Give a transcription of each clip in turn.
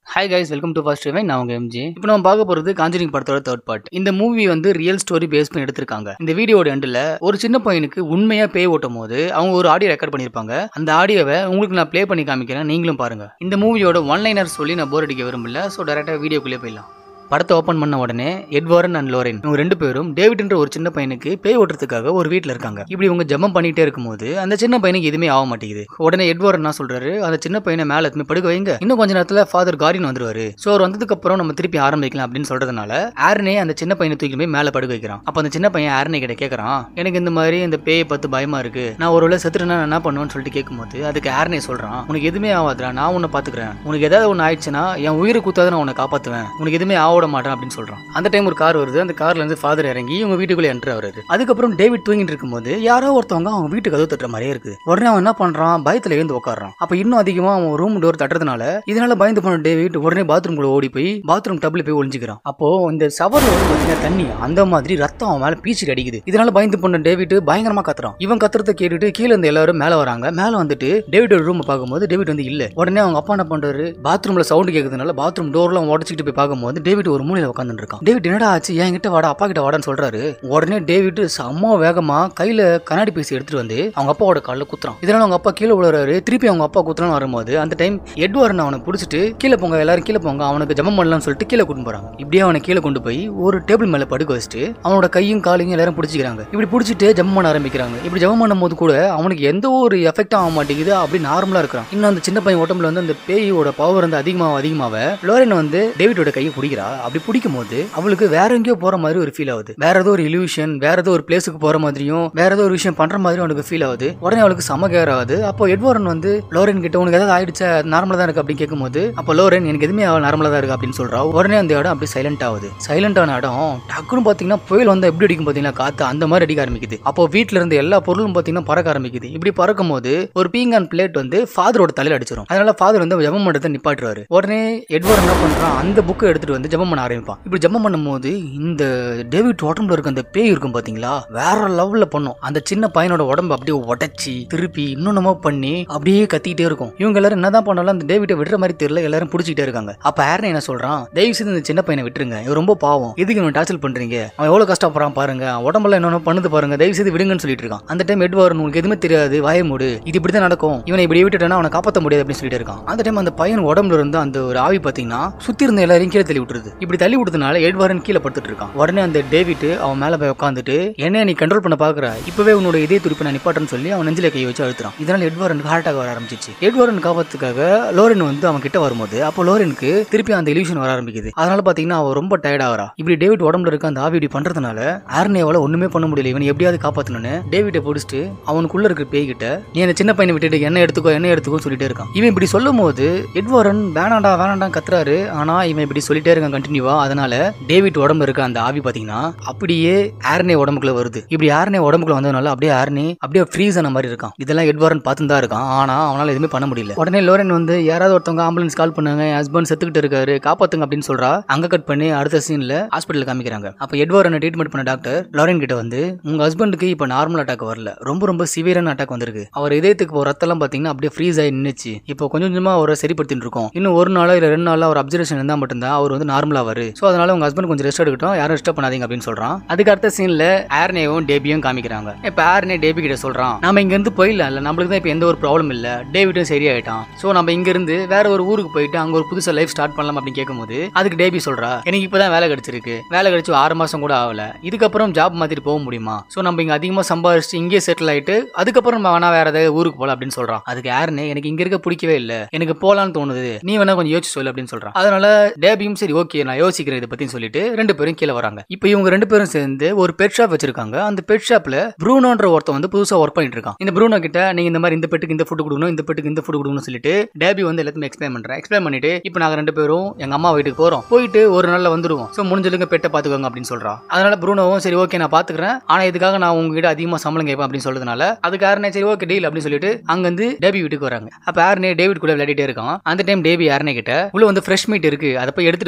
hi guys welcome to first ரிவைன் நான் உங்க எம்ஜி இப்போ நம்ம பார்க்க போறது காஞ்சரிங் படத்தோட தேர்ட் பார்ட் இந்த மூவி வந்து ரியல் ஸ்டோரி பேஸ் பண்ணி எடுத்திருக்காங்க இந்த வீடியோட எண்டில் ஒரு சின்ன பையனுக்கு உண்மையா பேய் ஓட்டும் போது அவங்க ஒரு ஆடியோ ரெக்கார்ட் பண்ணியிருப்பாங்க அந்த ஆடியோவை உங்களுக்கு நான் ப்ளே பண்ணி காமிக்கிறேன் நீங்களும் பாருங்க இந்த மூவியோட ஒன் லைனர் சொல்லி நான் போர் அடிக்க விரும்பல ஸோ டேரக்டாக வீடியோக்குள்ளே போயிடலாம் படத்தை ஓப்பன் பண்ண உடனே எட்வாரன் அண்ட் லோரன் இவங்க ரெண்டு பேரும் டேவிட்ன்ற ஒரு சின்ன பையனுக்கு பேய் ஓட்டுறதுக்காக ஒரு வீட்டில் இருக்காங்க இப்படி இவங்க ஜெபம் பண்ணிட்டே இருக்கும்போது அந்த சின்ன பையனுக்கு எதுவுமே ஆக மாட்டேங்குது உடனே எட்வாரன் என்ன சொல்றாரு அந்த சின்ன பையனை மேலே எத்துமே படுக்க வைங்க இன்னும் கொஞ்ச நேரத்தில் ஃபாதர் காரின் வந்துருவாரு ஸோ அவர் வந்ததுக்கு அப்புறம் நம்ம திருப்பி ஆரம்பிக்கலாம் அப்படின்னு சொல்றதுனால ஆர்னே அந்த சின்ன பையனை தூக்கி போய் மேலே படுக்க வைக்கிறான் அப்போ அந்த சின்ன பையன் ஆர்னே கிட்ட கேட்கறான் எனக்கு இந்த மாதிரி இந்த பேயை பார்த்து பயமா இருக்கு நான் ஒரு வேளை செத்துட்டேன்னா நான் என்ன பண்ணுவேன்னு சொல்லிட்டு கேட்கும்போது அதுக்கு ஆர்னே சொல்றான் உனக்கு எதுவுமே ஆகாதுடா நான் உன்னை பாத்துக்கிறேன் உனக்கு ஏதாவது ஒன்று ஆயிடுச்சுன்னா என் உயிரை குத்தாத நான் உன்னை காப்பாத்துவேன் உனக்கு எதுவுமே ஆவிட மாட்டேன் அப்படின்னு சொல்றான் அந்த டைம் ஒரு கார் வருது அந்த கார்ல இருந்து ஃபாதர் இறங்கி இவங்க வீட்டுக்குள்ளே என்ட்ரு ஆகுறாரு அதுக்கப்புறம் டேவிட் தூங்கிட்டு இருக்கும்போது யாரோ ஒருத்தவங்க அவங்க வீட்டுக்கு கதவு தட்டுற மாதிரியே இருக்கு உடனே அவன் என்ன பண்றான் பயத்துல எழுந்து உட்காடுறான் அப்ப இன்னும் அதிகமா அவன் ரூம் டோர் தட்டுறதுனால இதனால பயந்து போன டேவிட் உடனே பாத்ரூம் குள்ள ஓடி போய் பாத்ரூம் டப்ல போய் ஒளிஞ்சுக்கிறான் அப்போ இந்த சவர்ல வந்து பாத்தீங்கன்னா தண்ணி அந்த மாதிரி ரத்தம் அவன் மேல பீச்சிட்டு அடிக்குது இதனால பயந்து போன டேவிட் பயங்கரமா கத்துறான் இவன் கத்துறத கேட்டுட்டு கீழே இருந்து எல்லாரும் மேல வராங்க மேல வந்துட்டு டேவிடோட ரூம் பார்க்கும்போது டேவிட் வந்து இல்ல உடனே அவங்க அப்பா என்ன பண்றாரு பாத்ரூம்ல சவுண்ட் கேக்குறதுனால பாத்ரூம் டோர்லாம் உடச்சிக்கிட்டு போய் பார்க்கும்போது டேவிட் ஒரு மூலையில உட்காந்துட்டு இருக்கான் டேவிட் என்னடா ஆச்சு என் கிட்ட வாடா அப்பா கிட்ட வாடான்னு சொல்றாரு உடனே டேவிட் செம்ம வேகமா கையில கண்ணாடி பேசி எடுத்துட்டு வந்து அவங்க அப்பாவோட காலில் குத்துறான் இதனால அவங்க அப்பா கீழே விழுறாரு திருப்பி அவங்க அப்பா குத்துறான்னு வரும்போது அந்த டைம் எட்வார்ன் அவனை பிடிச்சிட்டு கீழே போங்க எல்லாரும் கீழே போங்க அவனுக்கு ஜமம் பண்ணலாம்னு சொல்லிட்டு கீழே கொண்டு போறாங்க இப்படியே அவனை கீழே கொண்டு போய் ஒரு டேபிள் மேல படுக்க வச்சுட்டு அவனோட கையும் காலையும் எல்லாரும் பிடிச்சிக்கிறாங்க இப்படி பிடிச்சிட்டு ஜம்மம் பண்ண ஆரம்பிக்கிறாங்க இப்படி ஜம்மம் பண்ணும்போது கூட அவனுக்கு எந்த ஒரு எஃபெக்டும் ஆக மாட்டேங்குது அப்படி நார்மலா இருக்கிறான் இன்னும் அந்த சின்ன பையன் உடம்புல வந்து அந்த பேயோட பவர் வந்து அதிகமாக அதிகமாக லோரன் வந்து டேவிட்டோட கையை பிடிக்கிறா அப்படி பிடிக்கும் போது அவளுக்கு வேற எங்கேயோ போற மாதிரி ஒரு ஃபீல் ஆகுது வேற ஏதோ ஒரு இல்யூஷன் வேற ஏதோ ஒரு பிளேஸுக்கு போற மாதிரியும் வேற ஏதோ ஒரு விஷயம் பண்ற மாதிரி அவனுக்கு ஃபீல் ஆகுது உடனே அவளுக்கு செம கேர் ஆகுது அப்போ எட்வாரன் வந்து லோரன் கிட்ட உனக்கு ஏதாவது ஆயிடுச்சா நார்மலா தான் இருக்கு அப்படின்னு கேட்கும்போது அப்போ லோரன் எனக்கு எதுவுமே நார்மலா தான் இருக்கு அப்படின்னு சொல்றா உடனே அந்த இடம் அப்படி சைலண்ட் ஆகுது சைலண்ட் ஆன இடம் டக்குன்னு பாத்தீங்கன்னா புயல் வந்து எப்படி அடிக்கும் பாத்தீங்கன்னா காத்து அந்த மாதிரி அடிக்க ஆரம்பிக்குது அப்போ வீட்ல இருந்த எல்லா பொருளும் பாத்தீங்கன்னா பறக்க ஆரம்பிக்குது இப்படி பறக்கும் போது ஒரு பீங்கான் பிளேட் வந்து ஃபாதரோட தலையில அடிச்சிடும் அதனால ஃபாதர் வந்து ஜபம் பண்றதை நிப்பாட்டுறாரு உடனே எட்வர்ட் என்ன பண்றான் அந்த புக்கை எடுத்துட்டு வந்து ஜபம் பண்ண ஆரம்பிப்பான் இப்படி ஜபம் பண்ணும்போது இந்த டேவிட் உடம்புல இருக்க அந்த பேய் இருக்கும் பாத்தீங்களா வேற லெவல்ல பண்ணும் அந்த சின்ன பையனோட உடம்பு அப்படியே உடைச்சி திருப்பி இன்னொன்னமோ பண்ணி அப்படியே கத்திக்கிட்டே இருக்கும் இவங்க எல்லாரும் என்னதான் பண்ணாலும் அந்த டேவிட்டை விடுற மாதிரி தெரியல எல்லாரும் பிடிச்சிட்டே இருக்காங்க அப்ப ஆர்னே என்ன சொல்றான் தயவு செய்து இந்த சின்ன பையனை விட்டுருங்க இவன் ரொம்ப பாவம் எதுக்கு இவன் டார்ச்சல் பண்றீங்க அவன் எவ்வளவு கஷ்டப்படுறான் பாருங்க அவன் உடம்புல என்னென்ன பண்ணுது பாருங்க தயவு செய்து விடுங்கன்னு சொல்லிட்டு இருக்கான் அந்த டைம் எட்வார்ன் உனக்கு எதுவுமே தெரியாது வாய மூடு இது இப்படிதான் நடக்கும் இவனை இப்படி விட்டுட்டேன்னா அவனை காப்பாற்ற முடியாது அப்படின்னு சொல்லிட்டு இருக்கான் அந்த டைம் அந்த பையன் உடம்புல இருந்து அந்த ஒரு ஆவி பாத்தீங்கன்னா சுத்தி இருந்த எல்லாரையும் கீழே தள்ளி விட்டுருது இப்படி தள்ளி விட்டதுனால எட்வாரன் கீழே படுத்துட்டு இருக்கான் உடனே அந்த டேவிட் அவன் மேல போய் உட்காந்துட்டு என்ன நீ கண்ட்ரோல் பண்ண பாக்குற இப்பவே உன்னோட இதய துடிப்பை நான் நிப்பாட்டேன்னு சொல்லி அவன் நெஞ்சில கை வச்சு அழுத்துறான் இதனால எட்வாரனுக்கு ஹார்ட் அட்டாக் வர ஆரம்பிச்சிச்சு எட்வாரன் காப்பாத்துக்காக லோரன் வந்து அவன் கிட்ட வரும்போது அப்போ லோரனுக்கு திருப்பி அந்த இல்யூஷன் வர ஆரம்பிக்குது அதனால பாத்தீங்கன்னா அவன் ரொம்ப டயர்ட் ஆகிறா இப்படி டேவிட் உடம்புல இருக்க அந்த ஆவி இப்படி பண்றதுனால ஆர்னேவால ஒண்ணுமே பண்ண முடியல இவன் எப்படியாவது காப்பாத்தணும்னு டேவிட்டை பிடிச்சிட்டு அவனுக்குள்ள இருக்க பேய்கிட்ட நீ என்ன சின்ன பையனை விட்டுட்டு என்ன எடுத்துக்கோ என்ன எடுத்துக்கோ சொல்லிட்டே இருக்கான் இவன் இப்படி சொல்லும் போது எட்வாரன் வேணாண்டா வேணாண்டா கத்துறாரு ஆனா இவன் இப்படி சொல்லிட்டே இருக்கான் கண்டினியூவா அதனால டேவிட் உடம்புல இருக்க அந்த ஆவி பாத்தீங்கன்னா அப்படியே ஆர்னே உடம்புக்குள்ள வருது இப்படி ஆர்னே உடம்புக்குள்ள வந்ததுனால அப்படியே ஆர்னே அப்படியே ஃப்ரீஸ் ஆன மாதிரி இருக்கான் இதெல்லாம் எட்வாரன் பார்த்து தான் இருக்கான் ஆனா அவனால எதுவுமே பண்ண முடியல உடனே லோரன் வந்து யாராவது ஒருத்தவங்க ஆம்புலன்ஸ் கால் பண்ணாங்க என் ஹஸ்பண்ட் செத்துக்கிட்டு இருக்காரு காப்பாத்துங்க அப்படின்னு சொல்றா அங்க கட் பண்ணி அடுத்த சீன்ல ஹாஸ்பிட்டல் காமிக்கிறாங்க அப்ப எட்வாரன் ட்ரீட்மெண்ட் பண்ண டாக்டர் லோரன் கிட்ட வந்து உங்க ஹஸ்பண்டுக்கு இப்ப நார்மல் அட்டாக் வரல ரொம்ப ரொம்ப சிவியரான அட்டாக் வந்திருக்கு அவர் இதயத்துக்கு போற ரத்தம்லாம் பாத்தீங்கன்னா அப்படியே ஃப்ரீஸ் ஆகி நின்னுச்சு இப்போ கொஞ்சம் கொஞ்சமா அவரை சரிப்படுத்திட்டு இருக்கோம் இன்னும் ஒரு நாளோ இல்ல ரெண்டு நாளோ அவர் அப்சர்வேஷன் இருந்தா மட்டும்தான் அவர் வந்து நார்மலா வரு சோ அதனால உங்க ஹஸ்பண்ட் கொஞ்சம் ரெஸ்ட் எடுக்கட்டும் யாரும் ரெஸ்ட் பண்ணாதீங்க அப்படின்னு சொல்றான் அதுக்கு அடுத்த சீன்ல ஆர்னேவும் டேபியும் காமிக்கிறாங்க இப்ப ஆர்னே டேபி கிட்ட சொல்றான் நாம இங்க இருந்து போயிடலாம் இல்ல நம்மளுக்கு தான் இப்ப எந்த ஒரு ப்ராப்ளம் இல்ல டேவிட்டும் சரியாயிட்டான் சோ நம்ம இங்க இருந்து வேற ஒரு ஊருக்கு போயிட்டு அங்க ஒரு புதுசா லைஃப் ஸ்டார்ட் பண்ணலாம் அப்படின்னு கேட்கும்போது அதுக்கு டேபி சொல்றா எனக்கு இப்பதான் வேலை கிடைச்சிருக்கு வேலை கிடைச்சு ஆறு மாசம் கூட ஆகல இதுக்கப்புறம் ஜாப் மாத்திட்டு போக முடியுமா சோ நம்ம இங்க அதிகமா சம்பாதிச்சு இங்கே செட்டில் ஆயிட்டு அதுக்கப்புறம் நம்ம வேணா வேற ஏதாவது ஊருக்கு போலாம் அப்படின்னு சொல்றான் அதுக்கு யாருன்னு எனக்கு இங்க இருக்க பிடிக்கவே இல்ல எனக்கு போலான்னு தோணுது நீ வேணா கொஞ்சம் யோசிச்சு சொல்லு அப்படின்னு சொல்றான் அதனால டேபியும் சரி ஓகே நான் யோசிக்கிறேன் இதை பத்தி சொல்லிட்டு ரெண்டு பேரும் கீழே வராங்க இப்போ இவங்க ரெண்டு பேரும் சேர்ந்து ஒரு பெட் ஷாப் வச்சிருக்காங்க அந்த பெட் ஷாப்ல ப்ரூனோன்ற ஒருத்தன் வந்து புதுசா ஒர்க் பண்ணிட்டு இருக்கான் இந்த ப்ரூனோ கிட்ட நீங்க இந்த மாதிரி இந்த பெட்டுக்கு இந்த ஃபுட் கொடுக்கணும் இந்த பெட்டுக்கு இந்த ஃபுட் கொடுக்கணும்னு சொல்லிட்டு டேபி வந்து எல்லாத்தையும் எக்ஸ்பிளைன் பண்றேன் எக்ஸ்பிளைன் பண்ணிட்டு இப்போ நாங்க ரெண்டு பேரும் எங்க அம்மா வீட்டுக்கு போறோம் போயிட்டு ஒரு நாள்ல வந்துருவோம் ஸோ முடிஞ்சதுக்கு பெட்டை பாத்துக்கோங்க அப்படின்னு சொல்றா அதனால ப்ரூனோவும் சரி ஓகே நான் பாத்துக்கிறேன் ஆனா இதுக்காக நான் உங்ககிட்ட அதிகமா சம்பளம் கேட்பேன் அப்படின்னு சொல்றதுனால அதுக்கு யாருனே சரி ஓகே டீல் அப்படின்னு சொல்லிட்டு அங்க வந்து டேபி வீட்டுக்கு வராங்க அப்ப யாருனே டேவிட் கூட விளையாடிட்டே இருக்கான் அந்த டைம் டேபி யாருனே கிட்ட உள்ள வந்து ஃப்ரெஷ் மீட் இருக்கு அதை போய் எடுத்துட்டு வரியா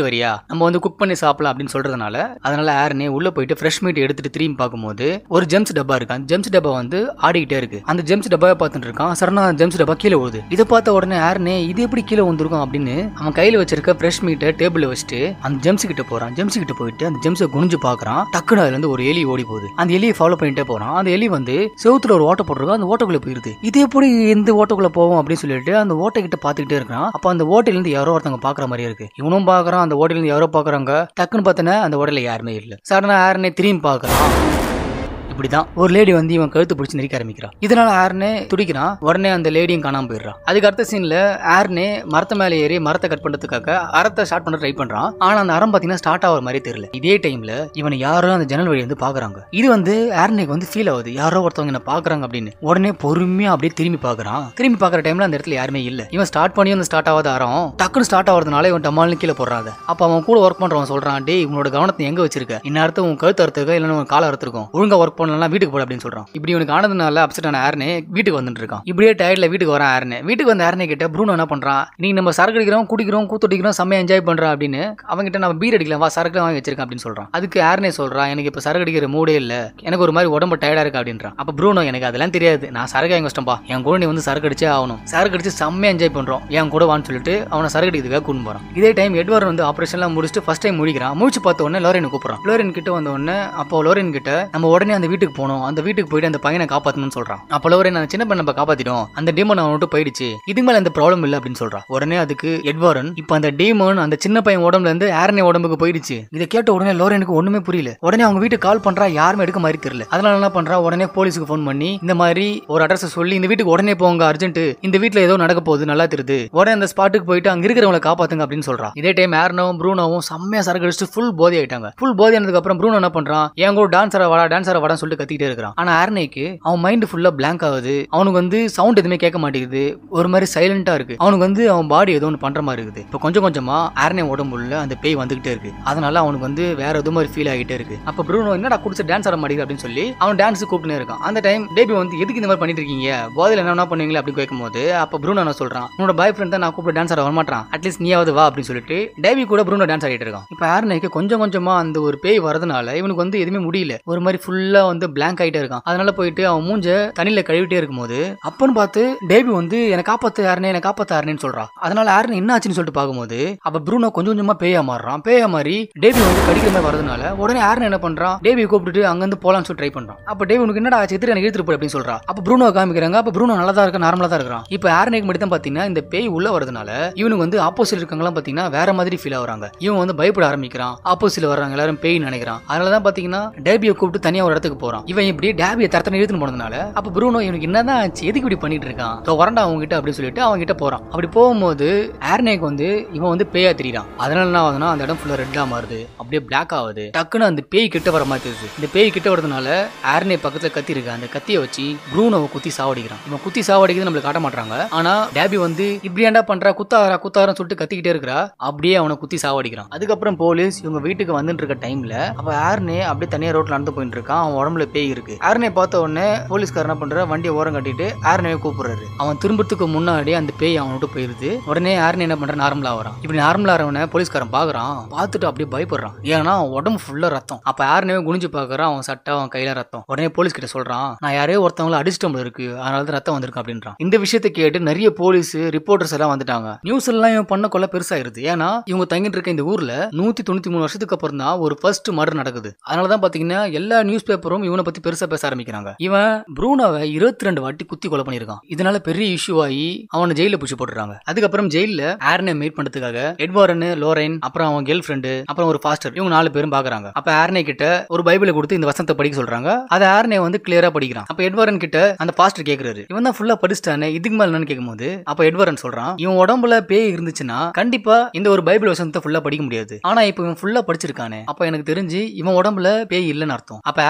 நம்ம வந்து குக் பண்ணி சாப்பிடலாம் அப்படின்னு சொல்றதுனால அதனால ஆர்னே உள்ள போயிட்டு ஃப்ரெஷ் மீட் எடுத்துட்டு திரும்பி பார்க்கும்போது ஒரு ஜெம்ஸ் டப்பா இருக்கு அந்த ஜெம்ஸ் டப்பா வந்து ஆடிக்கிட்டே இருக்கு அந்த ஜெம்ஸ் டப்பாவை பார்த்துட்டு இருக்கான் சரணா ஜெம்ஸ் டப்பா கீழே விழுது இதை பார்த்த உடனே ஆர்னே இது எப்படி கீழே வந்திருக்கும் அப்படின்னு அவன் கையில வச்சிருக்க ஃப்ரெஷ் மீட்டை டேபிள்ல வச்சுட்டு அந்த ஜெம்ஸ் கிட்ட போறான் ஜெம்ஸ் கிட்ட போயிட்டு அந்த ஜெம்ஸை குனிஞ்சு பாக்குறான் டக்குனு அதுல இருந்து ஒரு எலி ஓடி போகுது அந்த எலியை ஃபாலோ பண்ணிட்டே போறான் அந்த எலி வந்து செவுத்துல ஒரு ஓட்டை போட்டிருக்கோம் அந்த ஓட்டைக்குள்ள போயிருது இது எப்படி எந்த ஓட்டைக்குள்ள போவோம் அப்படின்னு சொல்லிட்டு அந்த ஓட்டை கிட்ட பாத்துக்கிட்டே இருக்கான் அப்ப அந்த ஓட்டையில இருந்து யாரோ ஒருத்தவங்க பாக்குற மாதிரி இருக்கு இவனும் பாக்குறான் அந்த ஓட்டையில இருந்து யாரோ பாக்குறாங்க டக்குன்னு பார்த்தனா அந்த ஓட்டையில யாருமே இல்ல சடனா யாருனே திரும்பி பாக்குறான் இப்படிதான் ஒரு லேடி வந்து இவன் கழுத்து பிடிச்சி நெரிக்க ஆரம்பிக்கிறான் இதனால ஆர்னே துடிக்கிறான் உடனே அந்த லேடியும் காணாம போயிடுறான் அதுக்கு அடுத்த சீன்ல ஆர்னே மரத்த மேல ஏறி மரத்தை கட் பண்றதுக்காக அறத்தை ஸ்டார்ட் பண்ண ட்ரை பண்றான் ஆனா அந்த அறம் பாத்தீங்கன்னா ஸ்டார்ட் ஆகிற மாதிரி தெரியல இதே டைம்ல இவனை யாரோ அந்த ஜன்னல் வழி வந்து பாக்குறாங்க இது வந்து ஆர்னேக்கு வந்து ஃபீல் ஆகுது யாரோ ஒருத்தவங்க என்ன பாக்குறாங்க அப்படின்னு உடனே பொறுமையா அப்படியே திரும்பி பாக்குறான் திரும்பி பாக்குற டைம்ல அந்த இடத்துல யாருமே இல்ல இவன் ஸ்டார்ட் பண்ணி அந்த ஸ்டார்ட் ஆகாத அறம் டக்குன்னு ஸ்டார்ட் ஆகிறதுனால இவன் டமால்னு கீழே போடுறாங்க அப்ப அவன் கூட ஒர்க் பண்றவன் சொல்றான் டேய் உன்னோட கவனத்தை எங்க வச்சிருக்க இந்நேரத்தை உன் கழுத்து அறுத்துக்க இல்லைன்னா உன் காலை அறுத்துருக்கும் ஒழுங்கா ஒர்க் பண்ணலாம் வீட்டுக்கு போட அப்படின்னு சொல்றான் இப்படி இவனுக்கு ஆனதுனால அப்செட் ஆன ஆர்னே வீட்டுக்கு வந்துட்டு இருக்கான் இப்படியே டயர்ட்ல வீட்டுக்கு வரான் ஆர்னே வீட்டுக்கு வந்த ஆர்னே கிட்ட ப்ரூனோ என்ன பண்றான் நீ நம்ம சரக்கு அடிக்கிறோம் குடிக்கிறோம் கூத்தடிக்கிறோம் செம்மையா என்ஜாய் பண்றான் அப்படின்னு அவன்கிட்ட நம்ம பீர் அடிக்கலாம் வா சரக்கு வாங்கி வச்சிருக்கேன் அப்படின்னு சொல்றான் அதுக்கு ஆர்னே சொல்றான் எனக்கு இப்ப சரக்கு அடிக்கிற மூடே இல்ல எனக்கு ஒரு மாதிரி உடம்பு டயர்டா இருக்கு அப்படின்றான் அப்ப ப்ரூனோ எனக்கு அதெல்லாம் தெரியாது நான் சரக்கு வாங்கி வச்சிட்டேன்பா என் கூட நீ வந்து சரக்கு அடிச்சே ஆகணும் சரக்கு அடிச்சு செம்மையா என்ஜாய் பண்றோம் என் கூட வான்னு சொல்லிட்டு அவனை சரக்கு அடிக்கிறதுக்காக கூட்டு போறான் இதே டைம் எட்வர்ட் வந்து ஆபரேஷன்லாம் முடிச்சுட்டு ஃபர்ஸ்ட் டைம் முடிக்கிறான் முடிச்சு பார்த்த உடனே லோரன் கூப்பிடுறான் லோரன் கிட்ட வந்த உடனே அப்போ லோரன் கிட்ட நம்ம உடனே அந்த வீட்டுக்கு போனோம் அந்த வீட்டுக்கு போயிட்டு அந்த பையனை காப்பாத்தணும்னு சொல்றான் அப்போ லோரன் அந்த சின்ன பையனை நம்ம காப்பாத்திட்டோம் அந்த டீமன் அவன் விட்டு போயிடுச்சு இதுக்கு மேல எந்த ப்ராப்ளம் இல்ல அப்படின்னு சொல்றான் உடனே அதுக்கு எட்வரன் இப்போ அந்த டீமன் அந்த சின்ன பையன் உடம்புல இருந்து ஆரனே உடம்புக்கு போயிடுச்சு இதை கேட்ட உடனே லோரனுக்கு ஒண்ணுமே புரியல உடனே அவங்க வீட்டுக்கு கால் பண்றா யாருமே எடுக்க மாதிரி தெரியல அதனால என்ன பண்றா உடனே போலீஸுக்கு ஃபோன் பண்ணி இந்த மாதிரி ஒரு அட்ரஸ் சொல்லி இந்த வீட்டுக்கு உடனே போங்க அர்ஜென்ட் இந்த வீட்ல ஏதோ நடக்க போகுது நல்லா தெரியுது உடனே அந்த ஸ்பாட்டுக்கு போயிட்டு அங்க இருக்கிறவங்களை காப்பாத்துங்க அப்படின்னு சொல்றான் இதே டைம் ஆர்னவும் ப்ரூனோவும் செம்மையா சரக்கு அடிச்சுட்டு ஃபுல் போதை ஆயிட்டாங்க ஃபுல் போதை ஆனதுக்கு அப்புறம் ப்ரூனோ என்ன பண்றான் என் கூட டான்ஸரை வாடா டான்ஸரை வாடான்னு சொல்லிட்டு கத்திக்கிட்டே இருக்கிறான் ஆனா ஆர்னேக்கு அவன் மைண்ட் ஃபுல்லா blank ஆகுது அவனுக்கு வந்து சவுண்ட் எதுவுமே கேட்க மாட்டேங்குது ஒரு மாதிரி சைலண்டா இருக்கு அவனுக்கு வந்து அவன் பாடி ஏதோ ஒன்று பண்ற மாதிரி இருக்குது இப்போ கொஞ்சம் கொஞ்சமா ஆர்னே உடம்புல அந்த பேய் வந்துகிட்டே இருக்கு அதனால அவனுக்கு வந்து வேற எது மாதிரி ஃபீல் ஆகிட்டே இருக்கு அப்ப ப்ரூனோ என்னடா குடிச்சு டான்ஸ் ஆட மாட்டேங்குது அப்படின்னு சொல்லி அவன் டான்ஸ் கூப்பிட்டுனே இருக்கான் அந்த டைம் டேபி வந்து எதுக்கு இந்த மாதிரி பண்ணிட்டு இருக்கீங்க போதையில என்ன பண்ணுவீங்களா அப்படின்னு கேட்கும்போது அப்ப ப்ரூனோ என்ன சொல்றான் உன்னோட பாய் ஃப்ரெண்ட் தான் நான் கூப்பிட்டு டான்ஸ் ஆட வரமாட்டான் அட்லீஸ்ட் நீயாவது வா அப்படின்னு சொல்லிட்டு டேபி கூட ப்ரூனோ டான்ஸ் ஆடிட்டு இருக்கான் இப்போ ஆர்னேக்கு கொஞ்சம் கொஞ்சமா அந்த ஒரு பேய் வரதுனால இவனுக்கு வந்து எதுவுமே முடியல ஒரு மாதிரி ஃபுல்லா வந்து blank ஆயிட்டே இருக்கான் அதனால போயிட்டு அவன் மூஞ்ச தண்ணியில கழுவிட்டே இருக்கும்போது அப்பன்னு பார்த்து டேபி வந்து என்னை காப்பாத்து யாருனே என்னை காப்பாத்து யாருனேன்னு சொல்றான் அதனால யாருன்னு என்ன ஆச்சுன்னு சொல்லிட்டு பார்க்கும்போது அப்ப ப்ரூனோ கொஞ்சம் கொஞ்சமா பேயா மாறுறான் பேயா மாறி டேபி வந்து கடிக்கிற மாதிரி வரதுனால உடனே யாருன்னு என்ன பண்றான் டேபி கூப்பிட்டுட்டு அங்கிருந்து போலாம்னு சொல்லி ட்ரை பண்றான் அப்ப டேவி உனக்கு என்னடா ஆச்சு எதிர எனக்கு இழுத்துட்டு போய் அப்படின்னு சொல்றான் அப்ப ப்ரூனோ காமிக்கிறாங்க அப்ப ப்ரூனோ நல்லா தான் இருக்க நார்மலா தான் இருக்கிறான் இப்போ ஆர்னேக்கு மட்டும் தான் பாத்தீங்கன்னா இந்த பேய் உள்ள வரதுனால இவனுக்கு வந்து ஆப்போசிட் இருக்கவங்கலாம் பாத்தீங்கன்னா வேற மாதிரி ஃபீல் ஆகுறாங்க இவன் வந்து பயப்பட ஆரம்பிக்கிறான் ஆப்போசிட்ல வர்றாங்க எல்லாரும் பேய் நினைக்கிறான் அதனால தான் பாத்தீங்கன்னா டேபியை கூப்பிட்டு தனியா ஒரு இடத்துக்கு போறான் இவன் இப்படி டேபியை தரத்தனை இழுத்துன்னு போனதுனால அப்ப ப்ரூனோ இவனுக்கு என்னதான் ஆச்சு எதுக்கு இப்படி பண்ணிட்டு இருக்கான் தோ வரண்டா அவங்க கிட்ட அப்படின்னு சொல்லிட்டு அவங்க கிட்ட போறான் அப்படி போகும்போது ஆர்னேக்கு வந்து இவன் வந்து பேயா தெரியுறான் அதனால என்ன ஆகுதுன்னா அந்த இடம் ஃபுல்லா ரெட்டா மாறுது அப்படியே பிளாக் ஆகுது டக்குன்னு அந்த பேய் கிட்ட வர மாதிரி தெரியுது இந்த பேய் கிட்ட வரதுனால ஆர்னே பக்கத்துல கத்தி இருக்கு அந்த கத்தியை வச்சு ப்ரூனோவை குத்தி சாவடிக்கிறான் இவன் குத்தி சாவடிக்கிறது நம்மளுக்கு காட்ட மாட்டாங்க ஆனா டேபி வந்து இப்படி ஏன்டா பண்றா குத்தாரா குத்தாரன்னு சொல்லிட்டு கத்திக்கிட்டே இருக்கிறா அப்படியே அவனை குத்தி சாவடிக்கிறான் அதுக்கப்புறம் போலீஸ் இவங்க வீட்டுக்கு வந்துட்டு இருக்க டைம்ல அப்ப ஆர்னே அப்படியே தனியா ரோட்ல நடந்து போயிட்டு இருக்கான் அவன் உடம்புல பேய் இருக்கு ஆர்னே பார்த்த உடனே போலீஸ்காரர் என்ன பண்ற வண்டியை ஓரம் கட்டிட்டு ஆர்னே கூப்பிடுறாரு அவன் திரும்பறதுக்கு முன்னாடி அந்த பேய் அவன் விட்டு போயிருது உடனே ஆர்னே என்ன பண்ற நார்மலா வரான் இப்படி நார்மலா வரவன போலீஸ்காரன் பாக்குறான் பார்த்துட்டு அப்படியே பயப்படுறான் ஏன்னா அவன் உடம்பு ஃபுல்லா ரத்தம் அப்ப யாருனே குனிஞ்சு பாக்குறான் அவன் சட்டை அவன் கையில ரத்தம் உடனே போலீஸ் கிட்ட சொல்றான் நான் யாரையோ ஒருத்தவங்கள அடிச்சிட்டோம் போல இருக்கு அதனால தான் ரத்தம் வந்திருக்கு அப்படின்றான் இந்த விஷயத்தை கேட்டு நிறைய போலீஸ் ரிப்போர்ட்டர்ஸ் எல்லாம் வந்துட்டாங்க நியூஸ் எல்லாம் இவன் பண்ண கொள்ள பெருசாயிருது ஏன்னா இவங்க தங்கிட்டு இருக்க இந்த ஊர்ல நூத்தி தொண்ணூத்தி மூணு வருஷத்துக்கு அப்புறம் தான் ஒரு ஃபர்ஸ்ட் மர்டர் நடக்குது அதனால தான் பாத்தீங்கன்னா எல்லா நியூஸ் பேப்பரும் இவனை பத்தி பெருசா பேச ஆரம்பிக்கிறாங்க இவன் ப்ரூனோவை இருபத்தி ரெண்டு வாட்டி குத்தி கொலை பண்ணியிருக்கான் இதனால பெரிய இஷ்யூ ஆகி அவனை ஜெயில பிடிச்சி போட்டுறாங்க அதுக்கப்புறம் ஜெயில ஆர்னே மீட் பண்றதுக்காக எட்வாரன் லோரைன் அப்புறம் அவன் கேர்ள் ஃப்ரெண்டு அப்புறம் ஒரு ஃபாஸ்டர் இவங்க நாலு பேரும் பாக்குறாங்க அப்ப ஆர்னே கிட்ட ஒரு பைபிளை கொடுத்து இந்த வசனத்தை படிக்க சொல்றாங்க அதை ஆர்னே வந்து கிளியரா படிக்கிறான் அப்ப எட்வாரன் கிட்ட அந்த பாஸ்டர் கேக்குறாரு இவன் தான் ஃபுல்லா படிச்சிட்டானே இதுக்கு மேல என்னன்னு கேட்கும்போது அப்ப எட்வாரன் சொல்றான் இவன் உடம்புல பேய் இருந்துச்சுன்னா கண்டிப்பா இந்த ஒரு பைபிள் வசனத்தை ஃபுல்லா படிக்க முடியாது ஆனா இப்ப இவன் ஃபுல்லா படிச்சிருக்கானே அப்ப எனக்கு தெரிஞ்சு இவன் உடம்புல பேய் இல்லைன்னு அர்த்தம் அப்ப ஆர்னே கேக்குறான்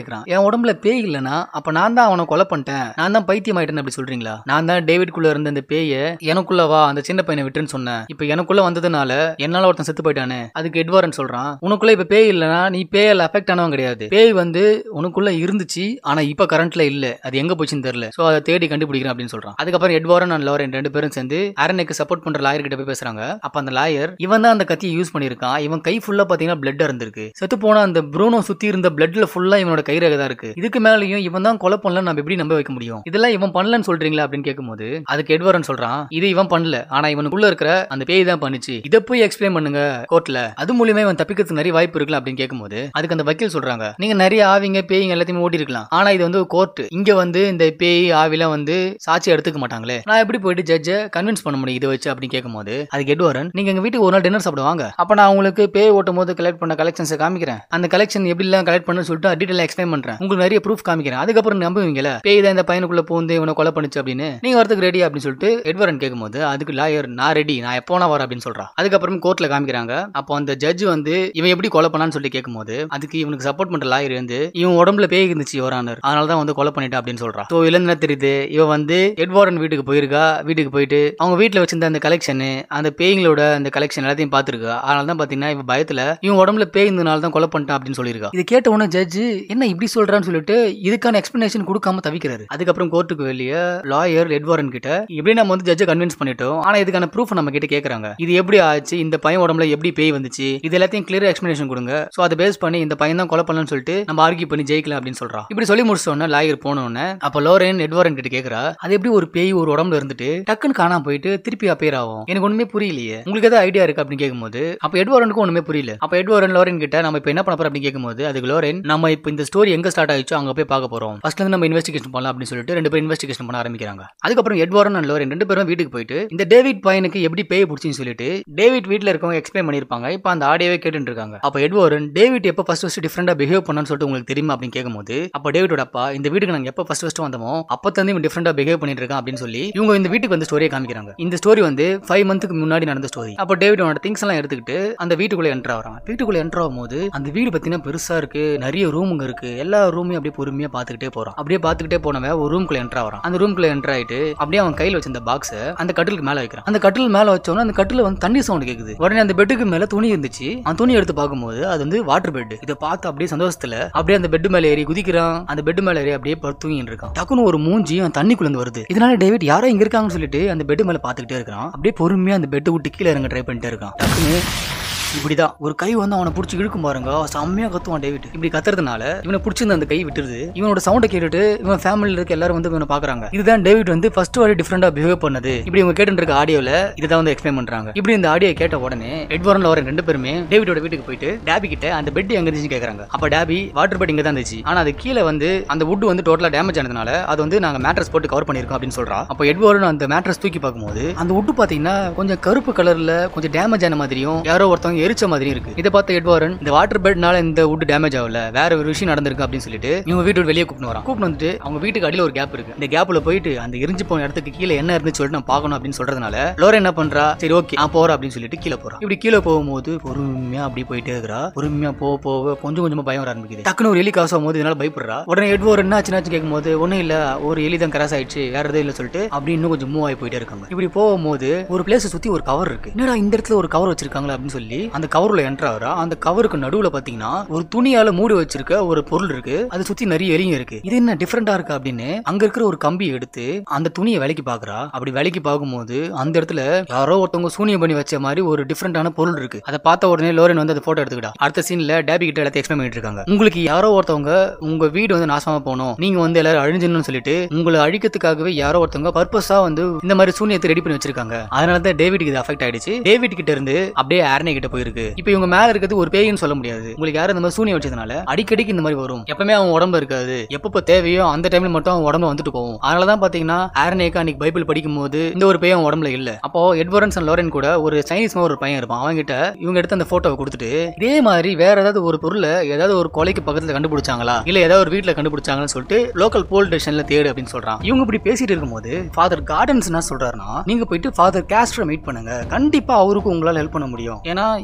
கேக்குறான் என் உடம்புல பேய் இல்லனா அப்ப நான் தான் அவனை கொலை பண்ணிட்டேன் நான் தான் பைத்தியம் ஆயிட்டேன்னு அப்படி சொல்றீங்களா நான் தான் டேவிட்குள்ள இருந்த அந்த பேய எனக்குள்ள வா அந்த சின்ன பையனை விட்டுன்னு சொன்னேன் இப்ப எனக்குள்ள வந்ததுனால என்னால ஒருத்தன் செத்து போயிட்டானே அதுக்கு எட்வாரன் சொல்றான் உனக்குள்ள இப்ப பேய் இல்லனா நீ பேயால அஃபெக்ட் ஆனவன் கிடையாது பேய் வந்து உனக்குள்ள இருந்துச்சு ஆனா இப்ப கரண்ட்ல இல்ல அது எங்க போச்சுன்னு தெரியல சோ அதை தேடி கண்டுபிடிக்கிறேன் அப்படின்னு சொல்றான் அதுக்கப்புறம் எட்வாரன் அண்ட் லோரன் ரெண்டு பேரும் சேர்ந்து அரனுக்கு சப்போர்ட் பண்ற லாயர் கிட்ட போய் பேசுறாங்க அப்ப அந்த லாயர் இவன் தான் அந்த கத்தியை யூஸ் பண்ணிருக்கான் இவன் கை ஃபுல்லா பாத்தீங்கன்னா பிளட் இருந்திருக்கு செத்து போன அந்த ப்ரூனோ சுத்தி இருந்த பிளட்ல ஃபுல்லா இவனோட கை ரேகை தான் இருக்கு இதுக்கு மேலயும் இவன் தான் கொலை பண்ணல நம்ம எப்படி நம்ப வைக்க முடியும் இதெல்லாம் இவன் பண்ணலன்னு சொல்றீங்களா அப்படின்னு கேட்கும்போது அதுக்கு எட்வரன் சொல்றான் இது இவன் பண்ணல ஆனா இவனுக்குள்ள இருக்கிற அந்த பேய் தான் பண்ணுச்சு இதை போய் எக்ஸ்பிளைன் பண்ணுங்க கோர்ட்ல அது மூலியமா இவன் தப்பிக்கிறதுக்கு நிறைய வாய்ப்பு இருக்கலாம் அப்படின்னு கேட்கும்போது அதுக்கு அந்த வக்கீல் சொல்றாங்க நீங்க நிறைய ஆவிங்க பேய்ங்க எல்லாத்தையுமே ஓட்டி இருக்கலாம் ஆனா இது வந்து கோர்ட் இங்க வந்து இந்த பேய் ஆவிலாம் வந்து சாட்சி எடுத்துக்க மாட்டாங்களே நான் எப்படி போயிட்டு ஜட்ஜை கன்வின்ஸ் பண்ண முடியும் இதை வச்சு அப்படின்னு கேட்கும்போது அதுக்கு எட்வரன் நீங்க எங்க வீட்டுக்கு ஒரு நாள் டின்னர் சாப்பிட வாங்க அப்ப நான் உங்களுக்கு பேய் ஓட்டும் போது கலெக்ட் பண்ண கலெக்ஷன்ஸை காமிக்கிறேன் அந்த கலெக்ஷன் எப்படி எல்லாம் கலெக்ட் பண்ணு சொல்லிட்டு டீட்டெயில் எக்ஸ்பிளைன் பண்றேன் உங்களுக்கு நிறைய ப்ரூஃப் காமிக்கிறேன் அதுக்கப்புறம் நம்புவீங்கல பேய் தான் இந்த பையனுக்குள்ள பூந்து இவனை கொலை பண்ணுச்சு அப்படின்னு நீங்க வரதுக்கு ரெடி அப்படின்னு சொல்லிட்டு எட்வரன் கேட்கும்போது அதுக்கு லாயர் நான் ரெடி நான் எப்போ வேணா வரேன் அப்படின்னு சொல்றான் அதுக்கப்புறம் கோர்ட்ல காமிக்கிறாங்க அப்போ அந்த ஜட்ஜ் வந்து இவன் எப்படி கொலை பண்ணான்னு சொல்லி கேட்கும்போது அதுக்கு இவனுக்கு சப்போர்ட் பண்ற லாயர் வந்து இவன் உடம்புல பேய் இருந்துச்சு யோரானர் அதனால தான் வந்து கொலை பண்ணிட்டா அப்படின்னு சொல்றான் ஸோ இதுல என்ன தெரியுது இவன் வந்து எட்வார்டன் வீட்டுக்கு போயிருக்கா வீட்டுக்கு போயிட்டு அவங்க வீட்டுல வச்சிருந்த அந்த கலெக்ஷன் அந்த பேய்களோட அந்த கலெக்ஷன் எல்லாத்தையும் பார்த்துருக்கா அதனால தான் பாத்தீங்கன்னா இவன் பயத்துல இவன் உடம்புல பேய் இருந்தனால தான் கொலை பண்ணிட்டான் அப்படின்னு சொல்லியிருக்கா இது கேட்ட உடனே ஜட்ஜ் என்ன இப்படி சொல்றான்னு சொல்லிட்டு இதுக்கான எக்ஸ்பிளனேஷன் கொடுக்காம தவிக்கிறாரு அதுக்கப்புறம் கோர்ட்டுக்கு வெளியே லாயர் எட்வாரன் கிட்ட எப்படி நம்ம வந்து ஜட்ஜை கன்வின்ஸ் பண்ணிட்டோம் ஆனா இதுக்கான ப்ரூஃப் நம்ம கிட்ட கேக்குறாங்க இது எப்படி ஆச்சு இந்த பையன் உடம்புல எப்படி பேய் வந்துச்சு இது எல்லாத்தையும் கிளியர் எக்ஸ்பிளனேஷன் கொடுங்க சோ அதை பேஸ் பண்ணி இந்த பையன் தான் கொலை பண்ணலன்னு சொல்லிட்டு நம்ம ஆர்கியூ பண்ணி ஜெயிக்கலாம் அப்படின்னு சொல்றான் இப்படி சொல்லி முடிச்சோன்னா லாயர் போனோடனே அப்ப லோரன் எட்வாரன் கிட்ட கேக்குறா அது எப்படி ஒரு பேய் ஒரு உடம்புல இருந்துட்டு டக்குன்னு காணாம போயிட்டு திருப்பி அப்பேர் ஆகும் எனக்கு ஒண்ணுமே புரியலையே உங்களுக்கு ஏதாவது ஐடியா இருக்கு அப்படின்னு கேட்கும்போது அப்ப எட்வாரனுக்கும் ஒண்ணுமே புரியல அப்ப எட்வாரன் லோரன் கிட்ட நம்ம இப்ப என்ன பண்ண போறோம் அப்படின்னு கேட்கும்போது அதுக்கு லோரன் நம்ம இப்ப இந்த ஸ்டோரி எங்க ஸ்டார்ட் ஆயிடுச்சோ அங்க போய் பார்க்க போறோம் ஃபர்ஸ்ட்ல இருந்து நம்ம இன்வெஸ்டிகேஷன் பண்ணலாம் அப்படின்னு சொல்லிட்டு ரெண்டு பேரும் இன்வெஸ்டிகேஷன் பண்ண ஆரம்பிக்கிறாங்க அதுக்கப்புறம் எட்வாரன் அண்ட் லோரன் ரெண்டு பேரும் வீட்டுக்கு போயிட்டு இந்த டேவிட் பையனுக்கு எப்படி பேய் பிடிச்சின்னு சொல்லிட்டு டேவிட் வீட்ல இருக்கவங்க எக்ஸ்பிளைன் பண்ணிருப்பாங்க இப்போ அந்த ஆடியோவே கேட்டுட்டு இருக்காங்க அப்ப எட்வாரன் டேவிட் எப்போ ஃபர்ஸ்ட் ஃபர்ஸ்ட் டிஃப்ரெண்டா பிஹேவ் பண்ணான்னு சொல்லிட்டு உங்களுக்கு தெரியுமா அப்படின்னு கேட்கும்போது அப்ப டேவிடோட அப்பா இந்த வீட்டுக்கு நாங்க எப்போ ஃபர்ஸ்ட் ஃபர்ஸ்ட் வந்தோமோ அப்ப தந்து இவன் டிஃப்ரெண்டா பிஹேவ் பண்ணிட்டு இருக்கான் அப்படின்னு சொல்லி இவங்க இந்த வீட்டுக்கு வந்து ஸ்டோரியை காமிக்கிறாங்க இந்த ஸ்டோரி வந்து ஃபைவ் மந்த்துக்கு முன்னாடி நடந்த ஸ்டோரி அப்போ டேவிடோட திங்ஸ் எல்லாம் எடுத்துக்கிட்டு அந்த வீட்டுக்குள்ள என்ட்ரு ஆகிறான் வீட்டுக்குள்ள என்ட்ரு ஆகும்போது அந்த வீடு பார்த்தீங்கன்னா பெருசா இருக்கு நிறைய ரூமுங்க இருக்கு எல்லா ரூமையும் அப்படியே பொறுமையா பார்த்துக்கிட்டே போறான் அப்படியே பார்த்துக்கிட்டே போனவன் ஒரு ரூம்குள்ள என்ட்ரு ஆகிறான் அந்த ரூம்குள்ள என்ட்ரு ஆயிட்டு அப்படியே அவன் கையில் வச்சிருந்த பாக்ஸ் அந்த கட்டிலுக்கு மேல வைக்கிறான் அந்த கட்டில் மேல வச்சோன்னா அந்த கட்டில வந்து தண்ணி சவுண்ட் கேக்குது உடனே அந்த பெட்டுக்கு மேல துணி இருந்துச்சு அந்த துணி எடுத்து பார்க்கும்போது அது வந்து வாட்டர் பெட் இதை பார்த்து அப்படியே சந்தோஷத்துல அப்படியே அந்த பெட் மேல ஏறி குதிக்கிறான் அந்த பெட் மேல ஏறி அப்படியே படுத்து தூங்கிட்டு இருக்கான் டக்குன்னு ஒரு மூஞ்சி அவன் தண்ணிக்குள்ள இருந்து வருது இதனால டேவிட் யாரோ இங்க இருக்காங்கன்னு சொல்லிட்டு அந்த பெட் மேல பாத்துக்கிட்டே இருக்கான் அப்படியே பொறுமையா அந்த பெட் விட்டு கீழே இறங்க ட்ரை பண்ணிட்டே இருக்கான் டக்குன்னு இப்படிதான் ஒரு கை வந்து அவனை பிடிச்சி இழுக்கும் பாருங்க செம்மையா கத்துவான் டேவிட் இப்படி கத்துறதுனால இவனை பிடிச்சிருந்த அந்த கை விட்டுருது இவனோட சவுண்டை கேட்டுட்டு இவன் ஃபேமிலியில் இருக்க எல்லாரும் வந்து இவனை பாக்குறாங்க இதுதான் டேவிட் வந்து ஃபர்ஸ்ட் வாட்டி டிஃப்ரெண்டா பிஹேவ் பண்ணது இப்படி இவங்க கேட்டு இருக்க ஆடியோல இதுதான் வந்து எக்ஸ்பிளைன் பண்றாங்க இப்படி இந்த ஆடியோ கேட்ட உடனே எட்வரன் லோரன் ரெண்டு பேருமே டேவிடோட வீட்டுக்கு போயிட்டு டேபி கிட்ட அந்த பெட் எங்க இருந்துச்சு கேக்குறாங்க அப்ப டேபி வாட்டர் பெட் இங்க தான் இருந்துச்சு ஆனா அது கீழே வந்து அந்த வுட் வந்து டோட்டலா டேமேஜ் ஆனதுனால அது வந்து நாங்க மேட்ரஸ் போட்டு கவர் பண்ணிருக்கோம் அப்படின்னு சொல்றா அப்ப எட்வரன் அந்த மேட்ரஸ் தூக்கி பார்க்கும்போது அந்த வுட் பாத்தீங்கன்னா கொஞ்சம் கருப்பு கலர்ல கொஞ்சம் டேமேஜ் ஆன மாதிரியும் யாரோ ஒருத்தவங்க எரிச்ச மாதிரியும் இருக்கு இதை பார்த்த எட்வாரன் இந்த வாட்டர் பெட்னால இந்த வுட் டேமேஜ் ஆகல வேற ஒரு விஷயம் நடந்திருக்கு அப்படின்னு சொல்லிட்டு இவங்க வீட்டு வெளியே கூப்பிட்டு வரான் கூப்பிட்டு வந்துட்டு அவங்க வீட்டுக்கு அடியில ஒரு கேப் இருக்கு இந்த கேப்ல போயிட்டு அந்த எரிஞ்சு போன இடத்துக்கு கீழே என்ன இருந்துச்சு சொல்லிட்டு நான் பார்க்கணும் அப்படின்னு சொல்றதுனால லோரா என்ன பண்றா சரி ஓகே நான் போறேன் அப்படின்னு சொல்லிட்டு கீழே போறான் இப்படி கீழே போகும்போது பொறுமையா அப்படி போயிட்டே இருக்கிறா பொறுமையா போக போக கொஞ்சம் கொஞ்சமா பயம் வர ஆரம்பிக்குது டக்குன்னு ஒரு எலி காசு போது இதனால பயப்படுறா உடனே எட்வோர் என்ன ஆச்சு கேட்கும் போது ஒன்னும் இல்ல ஒரு எலி தான் கிராஸ் ஆயிடுச்சு வேற எதுவும் இல்ல சொல்லிட்டு அப்படி இன்னும் கொஞ்சம் மூவ் ஆகி போயிட்டே இருக்காங்க இப்படி போகும்போது ஒரு பிளேஸ் சுத்தி ஒரு கவர் இருக்கு என்னடா இந்த இடத்துல ஒரு கவர் வச்சிருக்காங்களா அப்படின்னு சொல்லி அந்த கவருள்ள என்ட்ரு ஆகிறா அந்த கவருக்கு நடுவுல பாத்தீங்கன்னா ஒரு துணியால மூடி வச்சிருக்க ஒரு பொருள் இருக்கு அது சுத்தி நிறைய எலிங்க இருக்கு இது என்ன டிஃப்ரெண்டா இருக்கு அப்படின்னு அங்க இருக்கிற ஒரு கம்பி எடுத்து அந்த துணியை விலைக்கு பாக்குறா அப்படி விலைக்கு பார்க்கும்போது அந்த இடத்துல யாரோ ஒருத்தவங்க சூனியம் பண்ணி வச்ச மாதிரி ஒரு டிஃப்ரெண்டான பொருள் இருக்கு அதை பார்த்த உடனே லோரன் வந்து அந்த போட்டோ எடுத்துக்கிட்டா அடுத்த சீன்ல டேபி கிட்ட எல்லாத்தையும் எக்ஸ்பிளைன் பண்ணிட்டு இருக்காங்க உங்களுக்கு யாரோ ஒருத்தவங்க உங்க வீடு வந்து நாசமா போகணும் நீங்க வந்து எல்லாரும் அழிஞ்சிடணும்னு சொல்லிட்டு உங்களை அழிக்கிறதுக்காகவே யாரோ ஒருத்தவங்க பர்பஸா வந்து இந்த மாதிரி சூனியத்தை ரெடி பண்ணி வச்சிருக்காங்க அதனால தான் டேவிட்க்கு இது அஃபெக்ட் ஆயிடுச்சு டேவிட் கிட்ட இருந்து அப்படியே ஆர்னே கிட்ட போயிருக்கு இப்போ இவங்க மேல இருக்கிறது ஒரு பேய்னு சொல்ல முடியாது உங்களுக்கு யாரும் இந்த மாதிரி சூனியம் வச்சதுனால அடிக்கடிக்கு இந்த மாதிரி வரும் எப்பவுமே அவன் உடம்பு இருக்காது எப்பப்போ தேவையோ அந்த டைம்ல மட்டும் அவன் உடம்பு வந்துட்டு போகும் அதனால தான் பாத்தீங்கன்னா ஆர்னேக்கு அன்னைக்கு பைபிள் படிக்கும் போது இந்த ஒரு பையன் அவன் உடம்புல இல்ல அப்போ எட்வரன்ஸ் அண்ட் லோரன் கூட ஒரு சைனீஸ் ஒரு பையன் இருப்பான் அவங்க கிட்ட இவங்க எடுத்து அந்த போட்டோவை கொடுத்துட்டு இதே மாதிரி வேற ஏதாவது ஒரு பொருளை ஏதாவது ஒரு கொலைக்கு பக்கத்துல கண்டுபிடிச்சாங்களா இல்ல ஏதாவது ஒரு வீட்டுல கண்டுபிடிச்சாங்கன்னு சொல்லிட்டு லோக்கல் போல் ஸ்டேஷன்ல தேடு அப்படின்னு சொல்றான் இவங்க இப்படி பேசிட்டு இருக்கும்போது ஃபாதர் கார்டன்ஸ் என்ன சொல்றாருன்னா நீங்க போயிட்டு ஃபாதர் கேஸ்ட்ரை மீட் பண்ணுங்க கண்டிப்பா அவருக்கு உங்களால ஹெல்ப் பண்ண முடியும் ஏன்னா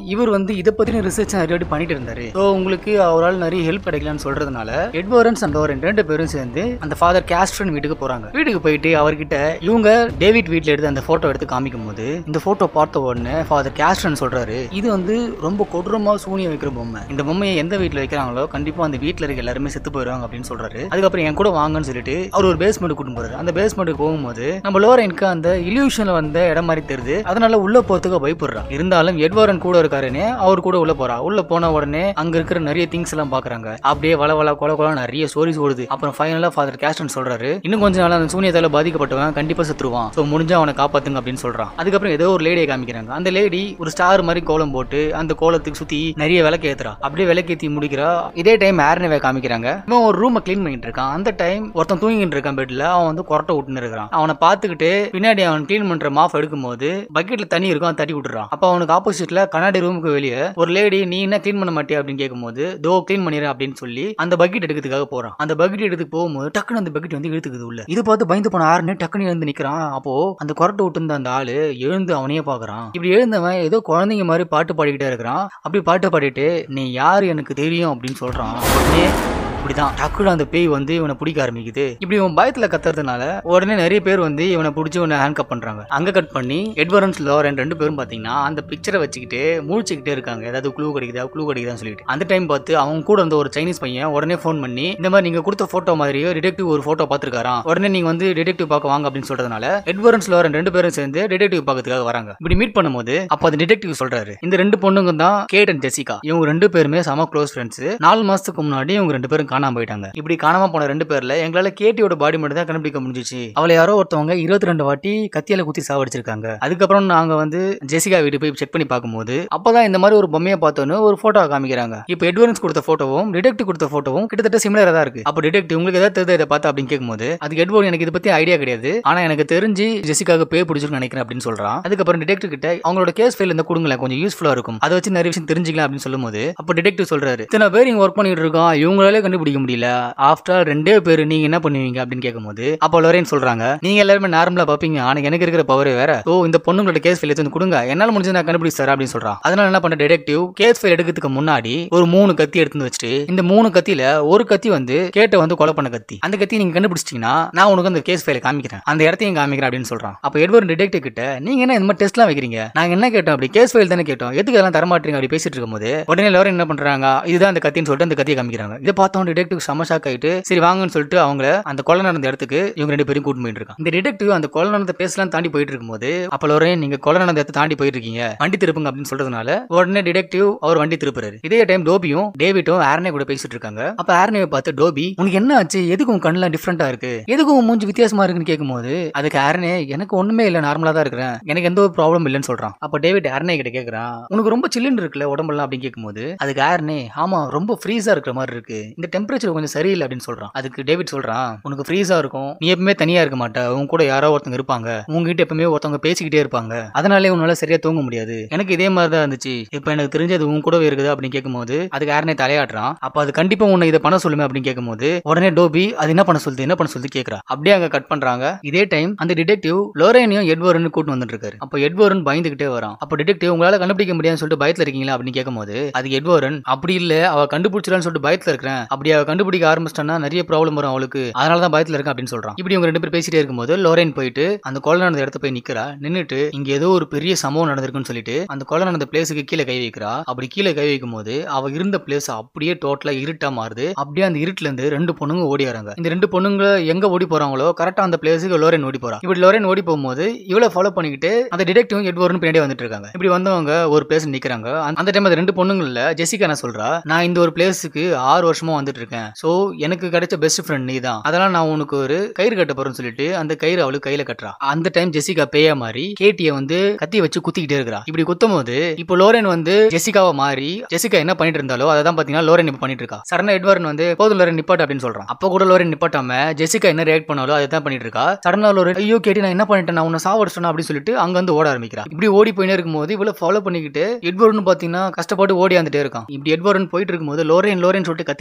இவர் வந்து இதை பத்தின ரிசர்ச் நிறைய வாட்டி பண்ணிட்டு இருந்தாரு ஸோ உங்களுக்கு அவரால் நிறைய ஹெல்ப் கிடைக்கலன்னு சொல்றதுனால எட்வரன்ஸ் அண்ட் லோரன் ரெண்டு பேரும் சேர்ந்து அந்த ஃபாதர் கேஸ்ட்ரன் வீட்டுக்கு போறாங்க வீட்டுக்கு போயிட்டு அவர்கிட்ட இவங்க டேவிட் வீட்ல எடுத்து அந்த போட்டோ எடுத்து காமிக்கும் போது இந்த போட்டோ பார்த்த உடனே ஃபாதர் கேஸ்ட்ரன் சொல்றாரு இது வந்து ரொம்ப கொடூரமா சூனியம் வைக்கிற பொம்மை இந்த பொம்மையை எந்த வீட்ல வைக்கிறாங்களோ கண்டிப்பா அந்த வீட்ல இருக்க எல்லாருமே செத்து போயிடுவாங்க அப்படின்னு சொல்றாரு அதுக்கப்புறம் என் கூட வாங்கன்னு சொல்லிட்டு அவர் ஒரு பேஸ்மெண்ட் கூட்டு போறாரு அந்த பேஸ்மெண்ட்டுக்கு போகும்போது நம்ம லோரனுக்கு அந்த இல்யூஷன்ல வந்த இடம் மாதிரி தெரியுது அதனால உள்ள போறதுக்கு பயப்படுறா இருந்தாலும் எட்வாரன் கூட இருக்காருன்னு அவர் கூட உள்ள போறா உள்ள போன உடனே அங்க இருக்கிற நிறைய திங்ஸ் எல்லாம் பாக்குறாங்க அப்படியே வள வள கொல கொல நிறைய ஸ்டோரிஸ் ஓடுது அப்புறம் ஃபைனலா ஃபாதர் கேஸ்டன் சொல்றாரு இன்னும் கொஞ்ச நாள் அந்த சூனியத்தால பாதிக்கப்பட்டவன் கண்டிப்பா செத்துருவான் சோ முடிஞ்சா அவனை காப்பாத்துங்க அப்படின்னு சொல்றான் அதுக்கப்புறம் ஏதோ ஒரு லேடியை காமிக்கிறாங்க அந்த லேடி ஒரு ஸ்டார் மாதிரி கோலம் போட்டு அந்த கோலத்துக்கு சுத்தி நிறைய விளக்கு ஏத்துறா அப்படியே விளக்கேத்தி முடிக்கிறா இதே டைம் ஏர்னவே காமிக்கிறாங்க இவன் ஒரு ரூமை க்ளீன் பண்ணிட்டு இருக்கான் அந்த டைம் ஒருத்தன் தூங்கிட்டு இருக்கான் பெட்ல அவன் வந்து கொரட்டை விட்டுன்னு இருக்கிறான் அவனை பார்த்துக்கிட்டு பின்னாடி அவன் க்ளீன் பண்ற மாஃப் எடுக்கும்போது பக்கெட்ல தண்ணி இருக்கும் அவன் தட்டி விட்டுறான் அப்ப அவனுக்கு ஆப்போசிட்ல கண்ணாடி ரூமுக்கு வெளியே ஒரு லேடி நீ என்ன க்ளீன் பண்ண மாட்டியா அப்படின்னு கேட்கும்போது தோ க்ளீன் பண்ணிடுறேன் அப்படின்னு சொல்லி அந்த பக்கெட் எடுக்கிறதுக்காக போறான் அந்த பக்கெட் எடுத்து போகும்போது டக்குன்னு அந்த பக்கெட் வந்து இழுத்துக்குது உள்ள இது பார்த்து பயந்து போன ஆறுனே டக்குன்னு எழுந்து நிக்கிறான் அப்போ அந்த கொரட்டை விட்டு இருந்த அந்த ஆளு எழுந்து அவனையே பாக்குறான் இப்படி எழுந்தவன் ஏதோ குழந்தைங்க மாதிரி பாட்டு பாடிக்கிட்டே இருக்கிறான் அப்படி பாட்டு பாடிட்டு நீ யாரு எனக்கு தெரியும் அப்படின்னு சொல்றான் உடனே இப்படிதான் டக்குனு அந்த பேய் வந்து இவனை பிடிக்க ஆரம்பிக்குது இப்படி இவன் பயத்துல கத்துறதுனால உடனே நிறைய பேர் வந்து இவனை பிடிச்சி இவனை ஹேண்ட் கப் பண்றாங்க அங்க கட் பண்ணி எட்வரன்ஸ் லோரன் ரெண்டு பேரும் பாத்தீங்கன்னா அந்த பிக்சரை வச்சுக்கிட்டு முழிச்சுக்கிட்டே இருக்காங்க ஏதாவது க்ளூ கிடைக்குதா க்ளூ கிடைக்குதான்னு சொல்லிட்டு அந்த டைம் பார்த்து அவங்க கூட இருந்த ஒரு சைனீஸ் பையன் உடனே ஃபோன் பண்ணி இந்த மாதிரி நீங்க கொடுத்த போட்டோ மாதிரியே டிடெக்டிவ் ஒரு போட்டோ பார்த்திருக்காராம் உடனே நீங்க வந்து டிடெக்டிவ் பார்க்க வாங்க அப்படின்னு சொல்றதுனால எட்வரன்ஸ் லோரன் ரெண்டு பேரும் சேர்ந்து டிடெக்டிவ் பார்க்கறதுக்காக வராங்க இப்படி மீட் பண்ணும்போது அப்ப அந்த டிடெக்டிவ் சொல்றாரு இந்த ரெண்டு பொண்ணுங்க தான் கேட் அண்ட் ஜெசிகா இவங்க ரெண்டு பேருமே செம க்ளோஸ் ஃப்ரெண்ட்ஸ் நாலு மாசத்துக்கு முன்னாடி இவங்க ரெண்டு பேரும் காணாம போயிட்டாங்க இப்படி காணாம போன ரெண்டு பேர்ல எங்களால கேட்டியோட பாடி மட்டும் தான் கண்டுபிடிக்க முடிஞ்சிச்சு அவளை யாரோ ஒருத்தவங்க இருபத்தி ரெண்டு வாட்டி கத்தியால குத்தி சாவடிச்சிருக்காங்க அதுக்கப்புறம் நாங்க வந்து ஜெசிகா வீட்டு போய் செக் பண்ணி பார்க்கும்போது அப்பதான் இந்த மாதிரி ஒரு பொம்மையை பார்த்தோன்னு ஒரு போட்டோ காமிக்கிறாங்க இப்போ எட்வரன்ஸ் கொடுத்த போட்டோவும் டிடெக்டிவ் கொடுத்த போட்டோவும் கிட்டத்தட்ட சிமிலரா தான் இருக்கு அப்போ டிடெக்டிவ் உங்களுக்கு ஏதாவது தெரியுது இதை பார்த்து அப்படின்னு கேட்கும்போது அதுக்கு எட்வர்ட் எனக்கு இதை பத்தி ஐடியா கிடையாது ஆனா எனக்கு தெரிஞ்சு ஜெசிகாவுக்கு பே பிடிச்சிருக்கு நினைக்கிறேன் அப்படின்னு சொல்றான் அதுக்கப்புறம் டிடெக்டிவ் கிட்ட அவங்களோட கேஸ் ஃபைல் இருந்தா கொடுங்களேன் கொஞ்சம் யூஸ்ஃபுல்லா இருக்கும் அதை வச்சு நிறைய விஷயம் தெரிஞ்சுக்கலாம் அப்படின்னு சொல்லும்போது அப்போ டிடெக்டிவ் சொல்றாரு இத்தனை பேர் இங்க ஒர்க் பண்ணிட்டு இருக்கோம் இவங்களாலே கண்டுபிடிக்க முடியல ஆஃப்டர் ரெண்டே பேர் நீங்க என்ன பண்ணுவீங்க அப்படின்னு கேட்கும்போது அப்போ லோரேன் சொல்றாங்க நீங்க எல்லாருமே நார்மலா பாப்பீங்க ஆனா எனக்கு இருக்கிற பவர் வேற ஓ இந்த பொண்ணுங்களோட கேஸ் ஃபைல் எடுத்து கொடுங்க என்னால முடிஞ்சது நான் கண்டுபிடிச்சு தரேன் அப்படின்னு சொல்றான் அதனால என்ன பண்ண டிடெக்டிவ் கேஸ் ஃபைல் எடுக்கிறதுக்கு முன்னாடி ஒரு மூணு கத்தி எடுத்து வந்து வச்சுட்டு இந்த மூணு கத்தியில ஒரு கத்தி வந்து கேட்ட வந்து கொலை பண்ண கத்தி அந்த கத்தி நீங்க கண்டுபிடிச்சிட்டீங்கன்னா நான் உனக்கு அந்த கேஸ் ஃபைலை காமிக்கிறேன் அந்த இடத்தையும் காமிக்கிறேன் அப்படின்னு சொல்றான் அப்போ எட்வர்ட் டிடெக்டிவ் கிட்ட நீங்க என்ன இந்த மாதிரி டெஸ்ட்லாம் வைக்கிறீங்க நாங்க என்ன கேட்டோம் அப்படி கேஸ் ஃபைல் தானே கேட்டோம் எதுக்கு அதெல்லாம் தரமாட்டீங்க அப்படி பேசிட்டு இருக்கும்போது உடனே எல்லாரும் என்ன பண்றாங்க இதுதான் அந்த கத்தின்னு சொல்லிட்டு அந்த கத்தியை காமிக்கிறாங்க இதை பார்த்தோம் டிடெக்டிவ் செம ஷாக் ஆயிட்டு சரி வாங்கன்னு சொல்லிட்டு அவங்கள அந்த கொலை நடந்த இடத்துக்கு இவங்க ரெண்டு பேரும் கூட்டு போயிட்டு இருக்காங்க இந்த டிடெக்டிவ் அந்த கொலை நடந்த பேசலாம் தாண்டி போயிட்டு இருக்கும்போது அப்ப லோரேன் நீங்க கொலை நடந்த இடத்தை தாண்டி போயிட்டு இருக்கீங்க வண்டி திருப்புங்க அப்படின்னு சொல்றதுனால உடனே டிடெக்டிவ் அவர் வண்டி திருப்புறாரு இதே டைம் டோபியும் டேவிட்டும் ஆர்னே கூட பேசிட்டு இருக்காங்க அப்ப ஆர்னேவை பார்த்து டோபி உனக்கு என்ன ஆச்சு எதுக்கு உன் கண்ணுலாம் டிஃப்ரெண்டா இருக்கு எதுக்கு உன் மூஞ்சி வித்தியாசமா இருக்குன்னு கேட்கும்போது அதுக்கு ஆர்னே எனக்கு ஒண்ணுமே இல்ல நார்மலா தான் இருக்கிறேன் எனக்கு எந்த ஒரு ப்ராப்ளம் இல்லைன்னு சொல்றான் அப்ப டேவிட் ஆர்னே கிட்ட கேக்குறான் உனக்கு ரொம்ப சில்லுன்னு இருக்குல்ல உடம்பெல்லாம் அப்படின்னு கேட்கும்போது அதுக்கு ஆர்னே ஆமா ரொம்ப ஃப்ரீஸா இருக்கிற மாதிரி இருக்கு இந்த டெம்பரேச்சர் கொஞ்சம் சரியில்லை அப்படின்னு சொல்றான் அதுக்கு டேவிட் சொல்றான் உனக்கு ஃப்ரீஸா இருக்கும் நீ எப்பவுமே தனியா இருக்க மாட்ட உன் கூட யாரோ ஒருத்தங்க இருப்பாங்க உங்ககிட்ட எப்பவுமே ஒருத்தவங்க பேசிக்கிட்டே இருப்பாங்க அதனாலே உன்னால சரியா தூங்க முடியாது எனக்கு இதே மாதிரி தான் இருந்துச்சு இப்போ எனக்கு தெரிஞ்சது உன் கூடவே இருக்குது அப்படின்னு கேட்கும்போது அதுக்கு யாருனே தலையாட்டுறான் அப்ப அது கண்டிப்பா உன்னை இதை பண்ண சொல்லுமே அப்படின்னு கேட்கும்போது உடனே டோபி அது என்ன பண்ண சொல்லுது என்ன பண்ண சொல்லுது கேக்குறா அப்படியே அங்க கட் பண்றாங்க இதே டைம் அந்த டிடெக்டிவ் லோரேனையும் எட்வர்னு கூட்டு வந்துட்டு இருக்காரு அப்போ எட்வர்ன் பயந்துகிட்டே வரான் அப்போ டிடெக்டிவ் உங்களால கண்டுபிடிக்க முடியாதுன்னு சொல்லிட்டு பயத்துல இருக்கீங்களா அப்படின்னு கேட்கும்போது அது எட்வர்ன் அப்படி இல்ல அவ கண்டுபிடிச்சிடான்னு சொல்லிட்டு பயத்துல இருக்கிறேன் அப்படி அவ கண்டுபிடிக்க ஆரம்பிச்சிட்டான்னா நிறைய ப்ராப்ளம் வரும் அவளுக்கு அதனால தான் பயத்துல இருக்கேன் அப்படின்னு சொல்றான் இப்படி இவங்க ரெண்டு பேர் பேசிட்டே இருக்கும்போது லோரேன் போயிட்டு அந்த கொலை நடந்த இடத்த போய் நிக்கிறா நின்னுட்டு இங்க ஏதோ ஒரு பெரிய சம்பவம் நடந்திருக்குன்னு சொல்லிட்டு அந்த கொலை நடந்த பிளேஸுக்கு கீழே கை வைக்கிறா அப்படி கீழே கை வைக்கும் போது அவ இருந்த பிளேஸ் அப்படியே டோட்டலா இருட்டா மாறுது அப்படியே அந்த இருட்டுல இருந்து ரெண்டு பொண்ணுங்க ஓடி வராங்க இந்த ரெண்டு பொண்ணுங்க எங்க ஓடி போறாங்களோ கரெக்டா அந்த பிளேஸுக்கு லோரேன் ஓடி போறா இப்படி லோரேன் ஓடி போகும்போது இவளை ஃபாலோ பண்ணிக்கிட்டு அந்த டிடெக்டிவ் எட்வர்னு பின்னாடி வந்துட்டு இருக்காங்க இப்படி வந்தவங்க ஒரு பிளேஸ் நிக்கிறாங்க அந்த- அந்த டைம் அந்த ரெண்டு பொண்ணுங்கள்ல ஜெசிகா என்ன சொல்றா நான் இந்த ஒரு பிளேஸுக்கு ஆறு வருஷமா வந்துட்டு இருக்கேன் சோ எனக்கு கிடைச்ச பெஸ்ட் ஃப்ரெண்ட் நீ தான் அதெல்லாம் நான் உனக்கு ஒரு கயிறு கட்ட போறேன்னு சொல்லிட்டு அந்த கயிறு அவளுக்கு கையில கட்டுறா அந்த டைம் ஜெசிகா பேயா மாறி கேட்டிய வந்து கத்தி வச்சு குத்திக்கிட்டே இருக்கிறா இப்படி குத்தும் போது இப்போ லோரன் வந்து ஜெசிகாவை மாறி ஜெசிகா என்ன பண்ணிட்டு இருந்தாலோ அதை தான் பாத்தீங்கன்னா லோரன் இப்ப பண்ணிட்டு இருக்கா சடனா எட்வர்ன் வந்து போதும் லோரன் நிப்பாட்டு அப்படின்னு சொல்றான் அப்போ கூட லோரன் நிப்பாட்டாம ஜெசிகா என்ன ரியாக்ட் பண்ணாலோ அதை தான் பண்ணிட்டு இருக்கா சடனா லோரன் ஐயோ கேட்டி நான் என்ன பண்ணிட்டேன் நான் உன்னை சாவடிச்சேன் அப்படின்னு சொல்லிட்டு அங்க வந்து ஓட ஆரம்பிக்கிறா இப்படி ஓடி போயினே இருக்கும்போது இவ்வளவு ஃபாலோ பண்ணிக்கிட்டு எட்வர்ன் பாத்தீங்கன்னா கஷ்டப்பட்டு ஓடி வந்துட்டே இருக்கான் இப்படி எட்வர்ன் போயிட்டு இருக்கும்போது லோரேன் லோரேன் சொல்லிட்டு கத்திக்கிட்டே இருக்கிறான்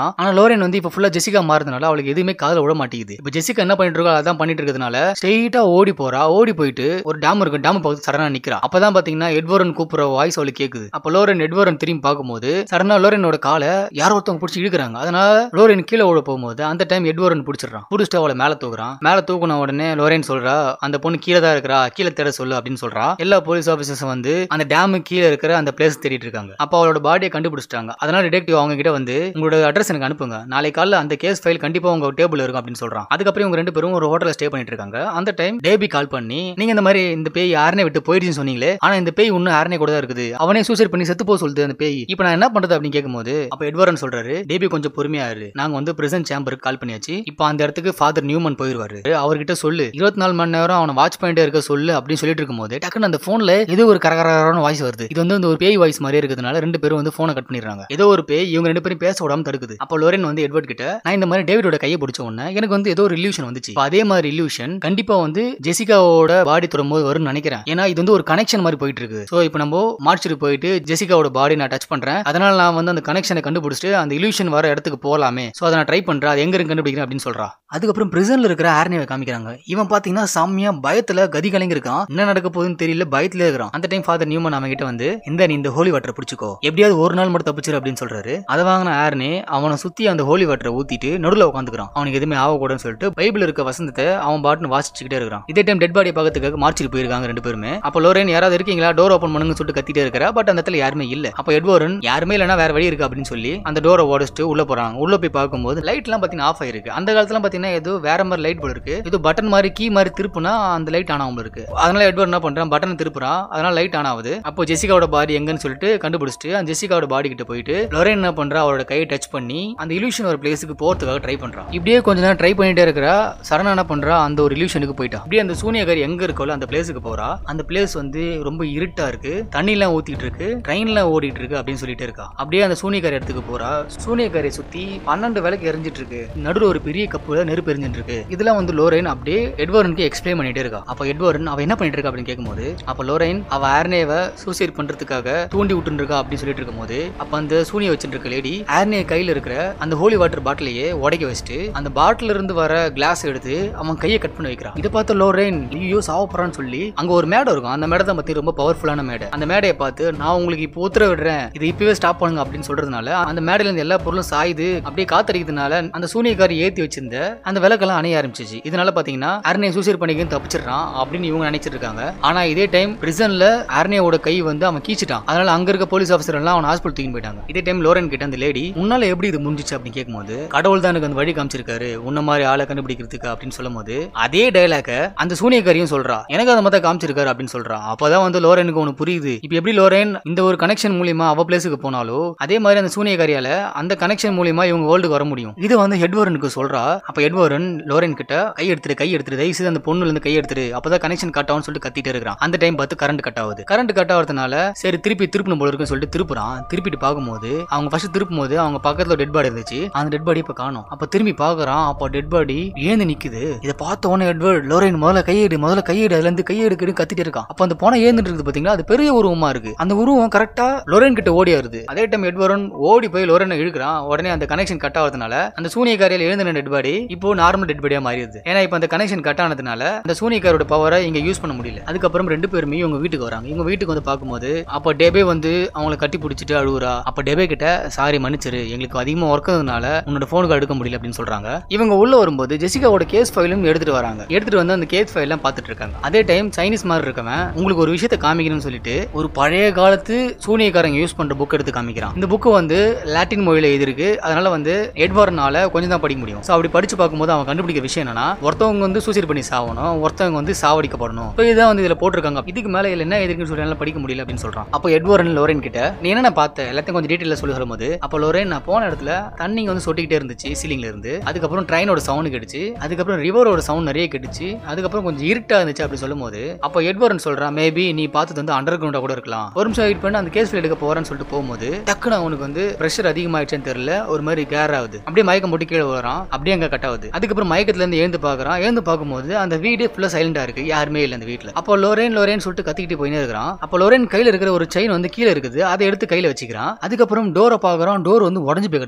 பண்றான் ஆனா லோரன் வந்து இப்ப ஃபுல்லா ஜெசிகா மாறதுனால அவளுக்கு எதுவுமே காதுல விட மாட்டேங்குது இப்ப ஜெசிகா என்ன பண்ணிட்டு இருக்கோ அதான் பண்ணிட்டு இருக்கிறதுனால ஸ்ட்ரெயிட்டா ஓடி போறா ஓடி போயிட்டு ஒரு டேம் இருக்கு டேம் பக்கத்து சடனா நிக்கிறா அப்பதான் பாத்தீங்கன்னா எட்வரன் கூப்பிடுற வாய்ஸ் அவளுக்கு கேக்குது அப்ப லோரன் எட்வரன் திரும்பி பார்க்கும்போது சடனா லோரனோட காலை யாரோ ஒருத்தவங்க பிடிச்சி இழுக்கிறாங்க அதனால லோரன் கீழே ஓட போகும்போது அந்த டைம் எட்வரன் பிடிச்சிடுறான் பிடிச்சிட்டு அவளை மேல தூக்குறான் மேல தூக்குன உடனே லோரன் சொல்றா அந்த பொண்ணு கீழே தான் இருக்கிறா கீழே தேட சொல்லு அப்படின்னு சொல்றா எல்லா போலீஸ் ஆபீசர்ஸும் வந்து அந்த டேமு கீழே இருக்கிற அந்த பிளேஸ் தேடிட்டு இருக்காங்க அப்ப அவளோட பாடியை கண்டுபிடிச்சிட்டாங்க அதனால டிடெக்டிவ் அவங்க கிட்ட வந்து உங்களோட அட்ரஸ் எனக்கு அனுப்புங்க நாளை காலைல அந்த கேஸ் ஃபைல் கண்டிப்பா உங்க டேபிள் இருக்கும் அப்படின்னு சொல்றான் அதுக்கப்புறம் இவங்க ரெண்டு பேரும் ஒரு ஹோட்டல்ல ஸ்டே பண்ணிட்டு இருக்காங்க அந்த டைம் டேபி கால் பண்ணி நீங்க இந்த மாதிரி இந்த பேய் யாருனே விட்டு போயிடுச்சுன்னு சொன்னீங்களே ஆனா இந்த பேய் இன்னும் யாருனே கூட தான் இருக்குது அவனே சூசைட் பண்ணி செத்து போக சொல்லுது அந்த பேய் இப்போ நான் என்ன பண்றது அப்படின்னு கேட்கும்போது அப்ப எட்வரன் சொல்றாரு டேபி கொஞ்சம் பொறுமையா இரு நாங்க வந்து பிரசன்ட் சேம்பருக்கு கால் பண்ணியாச்சு இப்போ அந்த இடத்துக்கு ஃபாதர் நியூமன் போயிருவாரு அவர்கிட்ட சொல்லு இருபத்தி நாலு மணி நேரம் அவனை வாட்ச் பண்ணிட்டே இருக்க சொல்லு அப்படின்னு சொல்லிட்டு இருக்கும்போது டக்குன்னு அந்த போன்ல ஏதோ ஒரு கரகரான வாய்ஸ் வருது இது வந்து இந்த ஒரு பேய் வாய்ஸ் மாதிரியே இருக்கிறதுனால ரெண்டு பேரும் வந்து போனை கட் பண்ணிடுறாங்க ஏதோ ஒரு பேய் இவங்க ரெண்டு பேரும் பேச விடாம தடுக்குது அப்போ லோரன் வந்து எட்வர்ட் கிட்ட நான் இந்த மாதிரி டேவிடோட கையை பிடிச்ச உடனே எனக்கு வந்து ஏதோ ஒரு இல்யூஷன் வந்துச்சு இப்ப அதே மாதிரி இல்யூஷன் கண்டிப்பா வந்து ஜெசிகாவோட பாடி தொடும்போது வரும்னு நினைக்கிறேன் ஏன்னா இது வந்து ஒரு கனெக்ஷன் மாதிரி போயிட்டு இருக்கு சோ இப்போ நம்ம மார்ச்சுக்கு போயிட்டு ஜெசிகாவோட பாடி நான் டச் பண்றேன் அதனால நான் வந்து அந்த கனெக்ஷனை கண்டுபிடிச்சிட்டு அந்த இல்யூஷன் வர இடத்துக்கு போலாமே சோ அதை நான் ட்ரை பண்றேன் அது எங்க இருக்கு கண்டுபிடிக்கிறேன் அப்படின்னு சொல்றா அதுக்கப்புறம் பிரிசன்ல இருக்கிற ஆர்னிவை காமிக்கிறாங்க இவன் பாத்தீங்கன்னா செம்மையா பயத்துல கதி கலங்கி இருக்கான் என்ன நடக்க போகுதுன்னு தெரியல பயத்துல இருக்கிறான் அந்த டைம் ஃபாதர் நியூமன் அவன் கிட்ட வந்து இந்த நீ இந்த ஹோலி வாட்டர் பிடிச்சிக்கோ எப்படியாவது ஒரு நாள் மட்டும் தப்பிச்சிரு அப்படின்னு சொல்றாரு அதை வாங்கின ஆர்னே அவனை சுத்தி அந்த ஹோலி வாட்டரை ஊத்திட்டு நடுவுல உட்காந்துக்கிறான் அவனுக்கு எதுவுமே ஆகக்கூடாதுன்னு சொல்லிட்டு பைபிள் இருக்க வசந்தத்தை அவன் பாட்டுன்னு வாசிச்சுக்கிட்டே இருக்கிறான் இதே டைம் டெட் பாடி பார்க்கறதுக்காக மார்ச்சிட்டு போயிருக்காங்க ரெண்டு பேருமே அப்போ லோரேன் யாராவது இருக்கீங்களா டோர் ஓப்பன் பண்ணுங்க சொல்லிட்டு கத்திட்டே இருக்கிறா பட் அந்த இடத்துல யாருமே இல்ல அப்போ எட்வரன் யாருமே இல்லைனா வேற வழி இருக்கு அப்படின்னு சொல்லி அந்த டோரை உடச்சிட்டு உள்ள போறாங்க உள்ள போய் பார்க்கும்போது லைட் எல்லாம் பாத்தீங்கன்னா ஆஃப் ஆயிருக்கு அந்த காலத்துல பாத்தீங்கன்னா ஏதோ வேற மாதிரி லைட் போல இருக்கு இது பட்டன் மாதிரி கீ மாதிரி திருப்புனா அந்த லைட் ஆன் ஆகும் இருக்கு அதனால எட்வர்ட் என்ன பண்றான் பட்டன் திருப்புறான் அதனால லைட் ஆன் ஆகுது அப்போ ஜெசிகாவோட பாடி எங்கன்னு சொல்லிட்டு கண்டுபிடிச்சிட்டு அந்த ஜெசிகாவோட பாடி கிட்ட போயிட்டு லொரேன் என்ன பண்றா அவரோட கையை டச் பண்ணி அந்த இல்யூஷன் ஒரு பிளேஸுக்கு போறதுக்காக ட்ரை பண்றான் இப்படியே கொஞ்ச நேரம் ட்ரை பண்ணிட்டே இருக்கிறா சரணா என்ன பண்றா அந்த ஒரு இல்யூஷனுக்கு போயிட்டா அப்படியே அந்த சூனியகாரி எங்க இருக்கோ அந்த பிளேஸுக்கு போறா அந்த பிளேஸ் வந்து ரொம்ப இருட்டா இருக்கு தண்ணிலாம் ஊத்திட்டு இருக்கு ட்ரெயின்ல ஓடிட்டு இருக்கு அப்படின்னு சொல்லிட்டு இருக்கா அப்படியே அந்த சூனியக்காரி இடத்துக்கு போறா சூனியக்காரியை சுத்தி பன்னெண்டு விளக்கு எரிஞ்சிட்டு இருக்கு நடுவில் ஒரு பெரிய கப்புல நெருப்பு எரிஞ்சிட்டு இருக்கு இதெல்லாம் வந்து லோரைன் அப்படியே எட்வர்னுக்கு எக்ஸ்பிளைன் பண்ணிட்டே இருக்கா அப்ப எட்வர்ன் அவ என்ன பண்ணிட்டு இருக்கா அப்படின்னு கேட்கும்போது அப்ப லோரைன் அவ ஆர்னேவை சூசைட் பண்றதுக்காக தூண்டி விட்டு இருக்கா அப்படின்னு சொல்லிட்டு இருக்கும்போது அப்ப அந்த சூனிய வச்சுட்டு இருக்க லேடி ஆர்னே கையில இருக்கிற அந்த ஹோலி வாட்டர் பாட்டிலையே உடைக்க வச்சுட்டு அந்த பாட்டில இருந்து வர கிளாஸ் எடுத்து அவன் கையை கட் பண்ணி வைக்கிறான் இதை பார்த்த லோரைன் ஐயோ சாவப்படுறான்னு சொல்லி அங்க ஒரு மேடை இருக்கும் அந்த மேடை தான் பத்தி ரொம்ப பவர்ஃபுல்லான மேடை அந்த மேடையை பார்த்து நான் உங்களுக்கு இப்போ உத்தரவு விடுறேன் இதை இப்பவே ஸ்டாப் பண்ணுங்க அப்படின்னு சொல்றதுனால அந்த மேடையில இருந்து எல்லா பொருளும் சாயுது அப்படியே காத்தடிக்கிறதுனால அந்த சூனியக்காரி ஏத்தி வச்சிருந்த அந்த விளக்கெல்லாம் அணைய ஆரம்பிச்சிச்சு இதனால பாத்தீங்கன்னா அருணை சூசைட் பண்ணிக்க தப்பிச்சிடுறான் அப்படின்னு இவங்க நினைச்சிட்டு இருக்காங்க ஆனா இதே டைம் பிரிசன்ல அருணையோட கை வந்து அவன் கீச்சிட்டான் அதனால அங்க இருக்க போலீஸ் ஆஃபீஸர் எல்லாம் அவன் ஹாஸ்பிட்டல் தூக்கி போயிட்டாங்க இதே டைம் லோரன் கிட்ட அந்த லேடி முன்னால எப்படி இது முடிஞ்சிச்சு அப்படின்னு கேட்கும்போது கடவுள் தான் எனக்கு அந்த வழி காமிச்சிருக்காரு உன்ன மாதிரி ஆளை கண்டுபிடிக்கிறதுக்கு அப்படின்னு சொல்லும்போது அதே டைலாக அந்த சூனியக்காரியும் சொல்றா எனக்கு அதை மொத்தம் காமிச்சிருக்காரு அப்படின்னு சொல்றா அப்பதான் வந்து லோரனுக்கு ஒன்று புரியுது இப்போ எப்படி லோரன் இந்த ஒரு கனெக்ஷன் மூலியமா அவ பிளேஸுக்கு போனாலோ அதே மாதிரி அந்த சூனியக்காரியால அந்த கனெக்ஷன் மூலியமா இவங்க வேர்ல்டுக்கு வர முடியும் இது வந்து ஹெட்வரனுக்கு சொல்றா அப்ப ஹெட்வரன் லோரன் கிட்ட கை எடுத்துரு கை எடுத்துரு தயவு செய்து அந்த பொண்ணுல இருந்து கை எடுத்துரு அப்பதான் கனெக்ஷன் கட் ஆகும்னு சொல்லிட்டு கத்திட்டே இருக்கிறான் அந்த டைம் பார்த்து கரண்ட் கட் ஆகுது கரண்ட் கட் ஆகிறதுனால சரி திருப்பி திருப்பணும் போல இருக்குன்னு சொல்லிட்டு திருப்புறான் திருப்பிட்டு பார்க்கும்போது அவங்க ஃபர்ஸ்ட் திருப்பும் போது அவங்க பக்கத்துல டெட் பாடி இருந்துச்சு அந்த டெட் பாடி இப்ப காணும் அப்ப திரும்பி பாக்குறான் அப்ப டெட் பாடி ஏந்து நிக்குது இதை பார்த்த உடனே எட்வர்ட் லோரன் முதல்ல கையெடு முதல்ல கையெடு அதுல இருந்து கையெடுக்கன்னு கத்திட்டு இருக்கான் அப்ப அந்த போன ஏந்துட்டு இருக்குது பாத்தீங்களா அது பெரிய உருவமா இருக்கு அந்த உருவம் கரெக்டா லோரன் கிட்ட ஓடி வருது அதே டைம் எட்வரன் ஓடி போய் லோரனை இழுக்கிறான் உடனே அந்த கனெக்ஷன் கட் ஆகிறதுனால அந்த சூனியக்காரியில் எழுந்தின டெட் பாடி இப்போ நார்மல் டெட் பாடியா மாறிடுது ஏன்னா இப்போ அந்த கனெக்ஷன் கட் ஆனதுனால அந்த சூனியக்காரோட பவரை இங்க யூஸ் பண்ண முடியல அதுக்கப்புறம் ரெண்டு பேருமே இவங்க வீட்டுக்கு வராங்க இவங்க வீட்டுக்கு வந்து பார்க்கும்போது அப்போ டெபே வந்து அவங்கள கட்டி பிடிச்சிட்டு அழுகுறா அப்ப டெபே கிட்ட சாரி மன்னிச்சிரு எங்களுக்கு அதிகமா ஒர்க் இருந்ததுனால உன்னோட போனுக்கு எடுக்க முடியல அப்படின்னு சொல்றாங்க இவங்க உள்ள வரும்போது ஜெசிகாவோட கேஸ் ஃபைலும் எடுத்துட்டு வராங்க எடுத்துட்டு வந்து அந்த கேஸ் ஃபைல் எல்லாம் பார்த்துட்டு இருக்காங்க அதே டைம் சைனீஸ் மாதிரி இருக்கவன் உங்களுக்கு ஒரு விஷயத்தை காமிக்கணும்னு சொல்லிட்டு ஒரு பழைய காலத்து சூனியக்காரங்க யூஸ் பண்ற புக் எடுத்து காமிக்கிறான் இந்த புக்கு வந்து லாட்டின் மொழியில எழுதிருக்கு அதனால வந்து எட்வர்னால கொஞ்சம் தான் படிக்க முடியும் ஸோ அப்படி படிச்சு பார்க்கும்போது அவன் கண்டுபிடிக்க விஷயம் என்னன்னா ஒருத்தவங்க வந்து சூசைட் பண்ணி சாவணும் ஒருத்தவங்க வந்து சாவடிக்கப்படணும் இப்போ இதுதான் வந்து இதுல போட்டிருக்காங்க இதுக்கு மேல இதுல என்ன எதிர்க்குன்னு சொல்லி என்னால படிக்க முடியல அப்படின்னு சொல்றான் அப்போ எட்வர்ன் லோரன் கிட்ட நீ என்ன பார்த்த எல்லாத்தையும் கொஞ்சம் டீட்டெயில சொல்லி சொல்லும்போது அப்போ லோரன் நான் போன இடத்துல தண்ணிங்க வந்து சொட்டிக்கிட்டே இருந்துச்சு சீலிங்ல இருந்து அதுக்கப்புறம் ட்ரெயினோட சவுண்ட் கேட்டுச்சு அதுக்கப்புறம் ரிவரோட சவுண்ட் நிறைய கேட்டுச்சு அதுக்கப்புறம் கொஞ்சம் இருட்டா இருந்துச்சு அப்படி சொல்லும்போது அப்போ எட்வர்ன் சொல்றான் மேபி நீ பார்த்தது வந்து அண்டர் கிரவுண்டா கூட இருக்கலாம் ஒரு நிமிஷம் வெயிட் பண்ணி அந்த கேஸ் ஃபைல் எடுக்க போறேன்னு சொல்லிட்டு போகும்போது டக்குனு அவனுக்கு வந்து ப்ரெஷர் அதிகமாயிடுச்சுன்னு தெரியல ஒரு மாதிரி கேர் ஆகுது அப்படியே மயக்கம் போட்டு கீழே வரான் அப்படியே அங்க கட் ஆகுது அதுக்கப்புறம் மயக்கத்துல இருந்து எழுந்து பாக்குறான் எழுந்து பார்க்கும்போது அந்த வீடு ஃபுல்லா சைலண்டா இருக்கு யாருமே இல்ல அந்த வீட்ல அப்போ லோரேன் லோரேன் சொல்லிட்டு கத்திக்கிட்டு போயினே இருக்கிறான் அப்போ லோரேன் கையில இருக்கிற ஒரு செயின் வந்து கீழே இருக்குது அதை எடுத்து கையில வச்சுக்கிறான் அதுக்கப்புறம் டோரை பாக்குறான் டோர் வந்து உடஞ்சு போய் கிடக்குது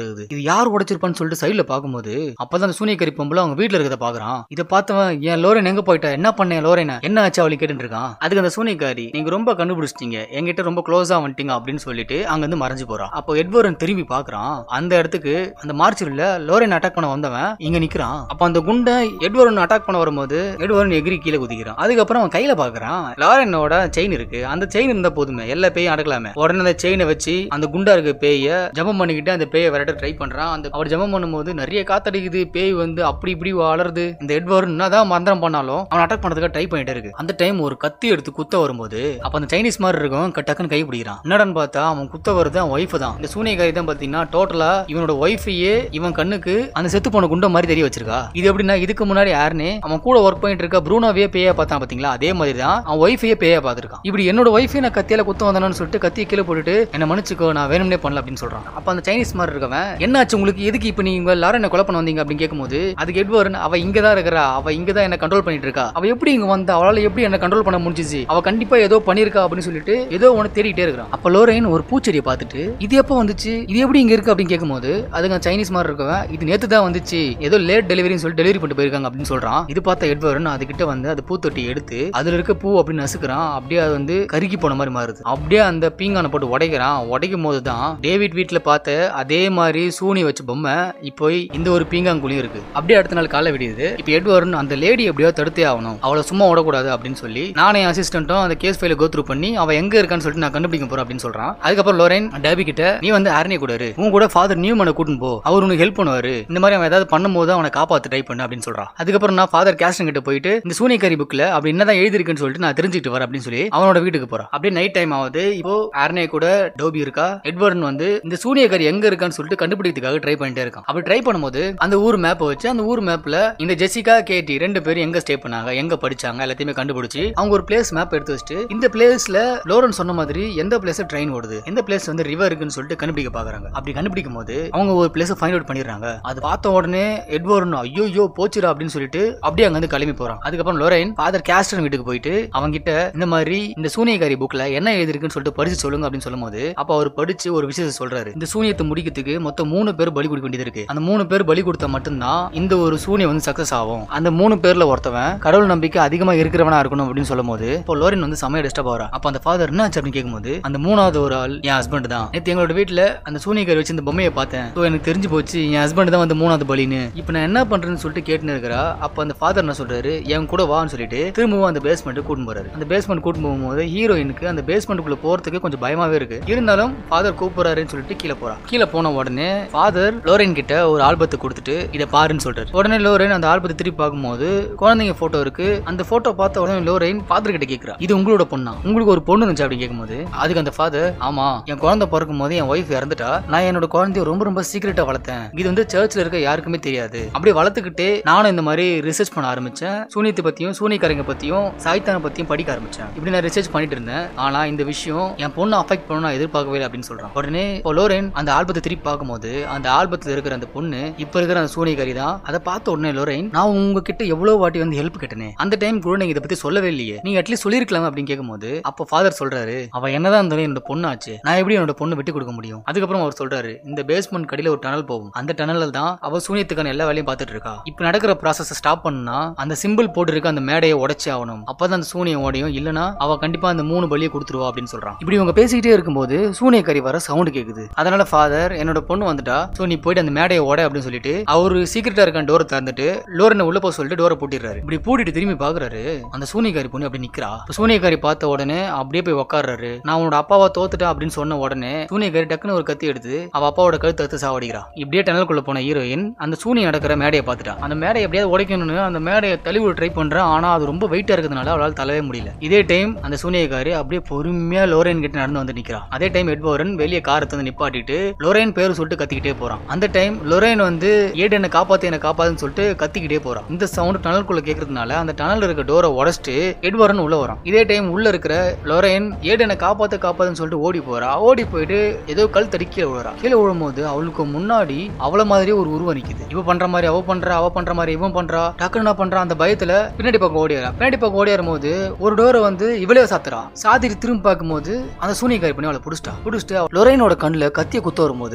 ஆகுது இது யார் உடைச்சிருப்பான்னு சொல்லிட்டு சைடுல பாக்கும்போது அப்பதான் அந்த சூனியக்காரி பொம்பளை அவங்க வீட்டுல இருக்கிறத பாக்குறான் இதை பார்த்தவன் என் லோரன் எங்க போயிட்டா என்ன பண்ணேன் லோரன் என்ன ஆச்சு அவளை கேட்டுட்டு இருக்கான் அதுக்கு அந்த சூனியக்காரி நீங்க ரொம்ப கண்டுபிடிச்சிட்டீங்க என்கிட்ட ரொம்ப க்ளோஸா வந்துட்டீங்க அப்படின்னு சொல்லிட்டு அங்க இருந்து மறைஞ்சு போறான் அப்போ எட்வர்டன் திரும்பி பாக்குறான் அந்த இடத்துக்கு அந்த மார்ச்சரில் லோரன் அட்டாக் பண்ண வந்தவன் இங்க நிக்கிறான் அப்ப அந்த குண்டை எட்வர்டன் அட்டாக் பண்ண வரும்போது எட்வர்டன் எகிரி கீழே குதிக்கிறான் அதுக்கப்புறம் அவன் கையில பாக்குறான் லாரனோட செயின் இருக்கு அந்த செயின் இருந்தா போதுமே எல்லா பேயும் அடக்கலாமே உடனே அந்த செயினை வச்சு அந்த குண்டா இருக்க பேய ஜபம் பண்ணிக்கிட்டு அந்த பேயை விரட்ட ட்ரை பண்றான் அந்த அவர் ஜபம் பண்ணும்போது நிறைய காத்தடிக்குது பேய் வந்து அப்படி இப்படி வளருது இந்த எட்வர்ட் என்னதான் மந்திரம் பண்ணாலும் அவன் அட்டாக் பண்றதுக்கு ட்ரை பண்ணிட்டே இருக்கு அந்த டைம் ஒரு கத்தி எடுத்து குத்த வரும்போது அப்ப அந்த சைனீஸ் மாதிரி இருக்கும் க- டக்குன்னு கை பிடிக்கிறான் என்னடான்னு பார்த்தா அவன் குத்த வருது அவன் ஒய்ஃப் தான் இந்த சூனியக்காரி தான் பாத்தீங்கன்னா டோட்டலா இவனோட ஒய்ஃபையே இவன் கண்ணுக்கு அந்த செத்து போன குண்ட மாதிரி தெரிய வச்சிருக்கா இது எப்படின்னா இதுக்கு முன்னாடி யாருன்னு அவன் கூட ஒர்க் பண்ணிட்டு இருக்க ப்ரூனோவே பேயா பார்த்தான் பாத்தீங்களா அதே மாதிரி தான் அவன் ஒய்ஃபையே பேயா பார்த்திருக்கான் இப்படி என்னோட ஒய்ஃபை நான் கத்தியால குத்த வந்தானு சொல்லிட்டு கத்தியை கீழே போட்டுட்டு என்ன மன்னிச்சுக்கோ நான் வேணும்னே பண்ணல அப்படின்னு சொல்றான் அப்ப அந்த சைனீஸ் மாதிரி இருக்கவன் என்னாச்சு உங்களுக்கு எதுக்கு இப்ப நீங்க எல்லாரும் என்ன கொலை பண்ண வந்தீங்க அப்படின்னு கேட்கும்போது அதுக்கு எட்வர்ன் அவ இங்க தான் இருக்கிறா அவ இங்க தான் என்ன கண்ட்ரோல் பண்ணிட்டு இருக்கா அவ எப்படி இங்க வந்தா அவளால எப்படி என்ன கண்ட்ரோல் பண்ண முடிஞ்சிச்சு அவ கண்டிப்பா ஏதோ பண்ணிருக்கா அப்படின்னு சொல்லிட்டு ஏதோ ஒன்னு தேடிட்டே இருக்கிறான் அப்ப லோரைன் ஒரு பூச்செடியை பார்த்துட்டு இது எப்போ வந்துச்சு இது எப்படி இங்க இருக்கு அப்படின்னு கேட்கும்போது அதுங்க சைனீஸ் மாதிரி இருக்கவன் இது நேத்து தான் வந்துச்சு ஏதோ லேட் டெலிவரின்னு சொல்லி டெலிவரி பண்ணிட்டு போயிருக்காங்க அப்படின்னு சொல்றான் இது பார்த்த எட்வர்ன் அதுகிட்ட வந்து அது பூத்தொட்டி எடுத்து அதுல இருக்க பூ அப்படின்னு நசுக்குறான் அப்படியே அது வந்து கருகி போன மாதிரி மாறுது அப்படியே அந்த பீங்கானை போட்டு உடைக்கிறான் உடைக்கும் போது தான் டேவிட் வீட்ல பார்த்த அதே மாதிரி சூனி வச்ச பொம்மை இப்போ இந்த ஒரு பீங்காங்குழியும் இருக்கு அப்படியே அடுத்த நாள் காலை விடியுது இப்போ எட்வர்ன் அந்த லேடி எப்படியோ தடுத்தே ஆகணும் அவளை சும்மா விடக்கூடாது அப்படின்னு சொல்லி நானே அசிஸ்டன்ட்டும் அந்த கேஸ் ஃபைல கோ த்ரூ பண்ணி அவ எங்க இருக்கான்னு சொல்லிட்டு நான் கண்டுபிடிக்க போறேன் அப்படின்னு சொல்றான் அதுக்கப்புறம் லோரேன் டேபி கிட்ட நீ வந்து ஆர்னிய கூட இரு உன் கூட ஃபாதர் நியூமனை கூட்டின்னு போ அவர் உனக்கு ஹெல்ப் பண்ணுவாரு இந்த மாதிரி அவன் ஏதாவது பண்ணும்போது அவனை காப்பாத்து ட்ரை பண்ணு அப்படின்னு சொல்றான் அதுக்கப்புறம் நான் ஃபாதர் கேஸ்டன் கிட்ட போயிட்டு இந்த சூனியக்காரி புக்ல அப்படி என்னதான் எழுதிருக்குன்னு சொல்லிட்டு நான் தெரிஞ்சுக்கிட்டு வரேன் அப்படின்னு சொல்லி அவனோட வீட்டுக்கு போறான் அப்படியே நைட் டைம் ஆகுது இப்போ ஆர்னே கூட டோபி இருக்கா எட்வர்டன் வந்து இந்த சூனியக்காரி எங்க இருக்கான்னு சொல்லிட்டு கண்டுபிடிக்கிறதுக்காக ட்ரை பண்ணிட்டே இருக்கான் அப்படி ட்ரை பண்ணும்போது அந்த ஊர் மேப் வச்சு அந்த ஊர் மேப்ல இந்த ஜெசிகா கேட்டி ரெண்டு பேரும் எங்க ஸ்டே பண்ணாங்க எங்க படிச்சாங்க எல்லாத்தையுமே கண்டுபிடிச்சு அவங்க ஒரு பிளேஸ் மேப் எடுத்து வச்சுட்டு இந்த பிளேஸ்ல லோரன் சொன்ன மாதிரி எந்த பிளேஸ்ல ட்ரெயின் ஓடுது எந்த பிளேஸ் வந்து ரிவர் இருக்குன்னு சொல்லிட்டு கண்டுபிடிக்க பாக்குறாங்க அப்படி கண்டுபிடிக்கும் போது அவங்க ஒரு பிளேஸ் ஃபைண்ட் அவுட் பண்ணிடுறாங்க அது பார்த்த உடனே எட்வர்டன் ஐயோ ஐயோ போச்சுடா அப்படின்னு சொல்லிட்டு அப்படியே அங்க வந்து கிளம்பி போறான் அதுக்கப்புறம் லோரைன் ஃபாதர் கேஸ்டன் வீட்டுக்கு போயிட்டு அவங்க கிட்ட இந்த மாதிரி இந்த சூனியக்காரி புக்ல என்ன எழுதிருக்குன்னு சொல்லிட்டு படிச்சு சொல்லுங்க அப்படின்னு சொல்லும்போது அப்ப அவர் படிச்சு ஒரு விஷயத்தை சொல்றாரு இந்த சூனியத்தை முடிக்கிறதுக்கு மொத்தம் மூணு பேர் பலி கொடுக்க வேண்டியது இருக்கு அந்த மூணு பேர் பலி கொடுத்தா மட்டும்தான் இந்த ஒரு சூனியம் வந்து சக்சஸ் ஆகும் அந்த மூணு பேர்ல ஒருத்தவன் கடவுள் நம்பிக்கை அதிகமா இருக்கிறவனா இருக்கணும் அப்படின்னு சொல்லும்போது இப்போ லோரின் வந்து செமையா டிஸ்டர்ப் ஆகிறா அப்ப அந்த ஃபாதர் என்னாச்சு அப்படின்னு கேட்கும்போது அந்த மூணாவது ஒரு ஆள் என் ஹஸ்பண்ட் தான் நேத்து எங்களோட வீட்டுல அந்த சூனியக்காரி வச்சு இந்த பொம்மையை பார்த்தேன் So எனக்கு தெரிஞ்சு போச்சு என் ஹஸ்பண்ட் தான் வந்து மூணாவது பலின்னு இப்போ நான் என்ன பண்றேன்னு சொல்லிட்டு கேட்டுன்னு இருக்கிறா அப்ப அந்த ஃபாதர் என்ன சொல்றாரு என் கூட வான்னு சொல்லிட்டு திரும்பவும் அந்த பேஸ்மெண்ட் கூட்டின்னு போறாரு அந்த பேஸ்மெண்ட் கூட்டின்னு போகும்போது ஹீரோயினுக்கு அந்த பேஸ்மெண்ட்டுக்குள்ள போறதுக்கு கொஞ்சம் பயமாவே இருக்கு இருந்தாலும் ஃபாதர் கூப்பிடுறாருன்னு சொல்லிட்டு கீழே போறா கீழே போன உடனே ஃபாதர் லோரன் கிட்ட ஒரு ஆல்பத்தை கொடுத்துட்டு இதை பாருன்னு சொல்றாரு உடனே லோரன் அந்த ஆல்பத்தை திருப்பி பார்க்கும்போது குழந்தைங்க போட்டோ இருக்கு அந்த போட்டோ பார்த்த உடனே லோரன் ஃபாதர் கிட்ட கேக்குறா இது உங்களோட பொண்ணா உங்களுக்கு ஒரு பொண்ணு இருந்துச்சு அப்படின்னு கேட்கும்போது அதுக்கு அந்த ஃபாதர் ஆமா என் குழந்தை பிறக்கும் போது என் ஒய்ஃப் இறந்துட்டா நான் என்னோட குழந்தைய ரொம்ப ரொம்ப சீக்கிரட்டா வளர்த்தேன் இது வந்து சர்ச்ல இருக்க யாருக்குமே தெரியாது அப்படி வளர்த்துக்கிட்டே நானும் இந்த மாதிரி ரிசர்ச் பண்ண ஆரம்பிச்சேன் சூனியத்தை பத்தியும் சூனியக்காரங்க பத்தியும் சாய்த்தான பத்தியும் படிக்க ஆரம்பிச்சேன் இப்படி நான் ரிசர்ச் பண்ணிட்டு இருந்தேன் ஆனா இந்த விஷயம் என் பொண்ணு அஃபெக்ட் பண்ண நான் எதிர்பார்க்கவே இல்லை அப்படின்னு சொல்றான் உடனே இப்போ லோரன் அந்த ஆல்பத்தை திருப்பி பார்க்கும்போது அந்த ஆல்பத்தில் இருக்கிற அந்த பொண்ணு இப்ப இருக்கிற அந்த சூனியக்காரி தான் அதை பார்த்த உடனே லோரைன் நான் உங்ககிட்ட எவ்வளவு வாட்டி வந்து ஹெல்ப் கேட்டேனே அந்த டைம் கூட நீங்க இதை பத்தி சொல்லவே இல்லையே நீங்க அட்லீஸ்ட் சொல்லிருக்கலாம் அப்படின்னு கேட்கும்போது அப்போ ஃபாதர் சொல்றாரு அவ என்னதான் இருந்தாலும் என்னோட பொண்ணாச்சு நான் எப்படி என்னோட பொண்ணு விட்டு கொடுக்க முடியும் அதுக்கப்புறம் அவர் சொல்றாரு இந்த பேஸ்மெண்ட் கடியில ஒரு டனல் போகும் அந்த டனல்ல தான் அவ சூனியத்துக்கான எல்லா வேலையும் பார்த்துட்டு இருக்கா இப்போ நடக்கிற ப்ராசஸ் ஸ்டாப் பண்ணா அந்த சிம்பிள் போட்டு இருக்க அந்த மேடையை உடைச்சு ஆகணும் அப்பதான் அந்த சூனியம் உடையும் இல்லனா அவ கண்டிப்பா அந்த மூணு பலியை கொடுத்துருவா அப்படின்னு சொல்றான் இப்படி இவங்க பேசிக்கிட்டே இருக்கும்போது சூனியக்காரி வர சவுண்ட் கேக்குது அதனால ஃபாதர் என்னோட பொண்ணு வந்துட்டா சோ நீ போயிட்டு அந்த மேடையை உடை அப்படின்னு சொல்லிட்டு அவரு சீக்கிரட்டா இருக்க டோரை திறந்துட்டு லோரனை உள்ள போக சொல்லிட்டு டோரை பூட்டிடுறாரு இப்படி பூட்டிட்டு திரும்பி பாக்குறாரு அந்த சூனியக்காரி பொண்ணு அப்படி நிக்கிறா இப்ப சூனியக்காரி பார்த்த உடனே அப்படியே போய் உட்கார்றாரு நான் உன்னோட அப்பாவை தோத்துட்டேன் அப்படின்னு சொன்ன உடனே சூனியக்காரி டக்குன்னு ஒரு கத்தி எடுத்து அவ அப்பாவோட கழுத்து எடுத்து சாவடிக்கிறா இப்படியே டனலுக்குள்ள போன ஹீரோயின் அந்த சூனியம் நடக்கிற மேடையை பார்த்துட்டா அந்த மேடையை எப்படியாவது உடைக்கணும்னு அந்த மேடையை தழுவி ட்ரை பண்றேன் ஆனா அது ரொம்ப வெயிட்டா இருக்கிறதுனால அவளால் தள்ளவே முடியல இதே டைம் அந்த சூனியக்காரி அப்படியே பொறுமையா லோரேன் கிட்ட நடந்து வந்து நிக்கிறா அதே டைம் எட்வர்டன் வெளியே காரை வந்து நிப்பாட்டிட்டு லோரேன் பேரு சொல்லிட்டு கத்திக்கிட்டே போறான் அந்த டைம் லொரேன் வந்து ஏடு என்ன காப்பாத்து என்ன காப்பாத்துன்னு சொல்லிட்டு கத்திக்கிட்டே போறான் இந்த சவுண்ட் டனலுக்குள்ள கேக்குறதுனால அந்த டனல் இருக்க டோரை உடச்சிட்டு எட்வர்டன் உள்ள வரான் இதே டைம் உள்ள இருக்கிற லொரேன் ஏடு என்ன காப்பாத்து காப்பாத்துன்னு சொல்லிட்டு ஓடி போறா ஓடி போயிட்டு ஏதோ கல் தடி கீழே விழுறா கீழே விழும்போது அவளுக்கு முன்னாடி அவள மாதிரியே ஒரு உருவம் நிக்குது இவ பண்ற மாதிரி அவ பண்றா அவ பண்ற மாதிரி இவன் பண்றா டக்குன்னு என்ன பண்றா அந்த பயத்துல பின்னாடி பக்கம் ஓடிடுறா பின்னாடி பக்கம் ஓடியாரும் போது ஒரு டோரை வந்து இவளே சாத்துறா சாத்திட்டு திரும்பி பார்க்கும்போது அந்த சூனியக்காரி பண்ணி அவளை புடிச்சிட்டா புடிச்சிட்டு அவ லொரைனோட கண்ணுல கத்திய குத்த வரும்போது அப்ப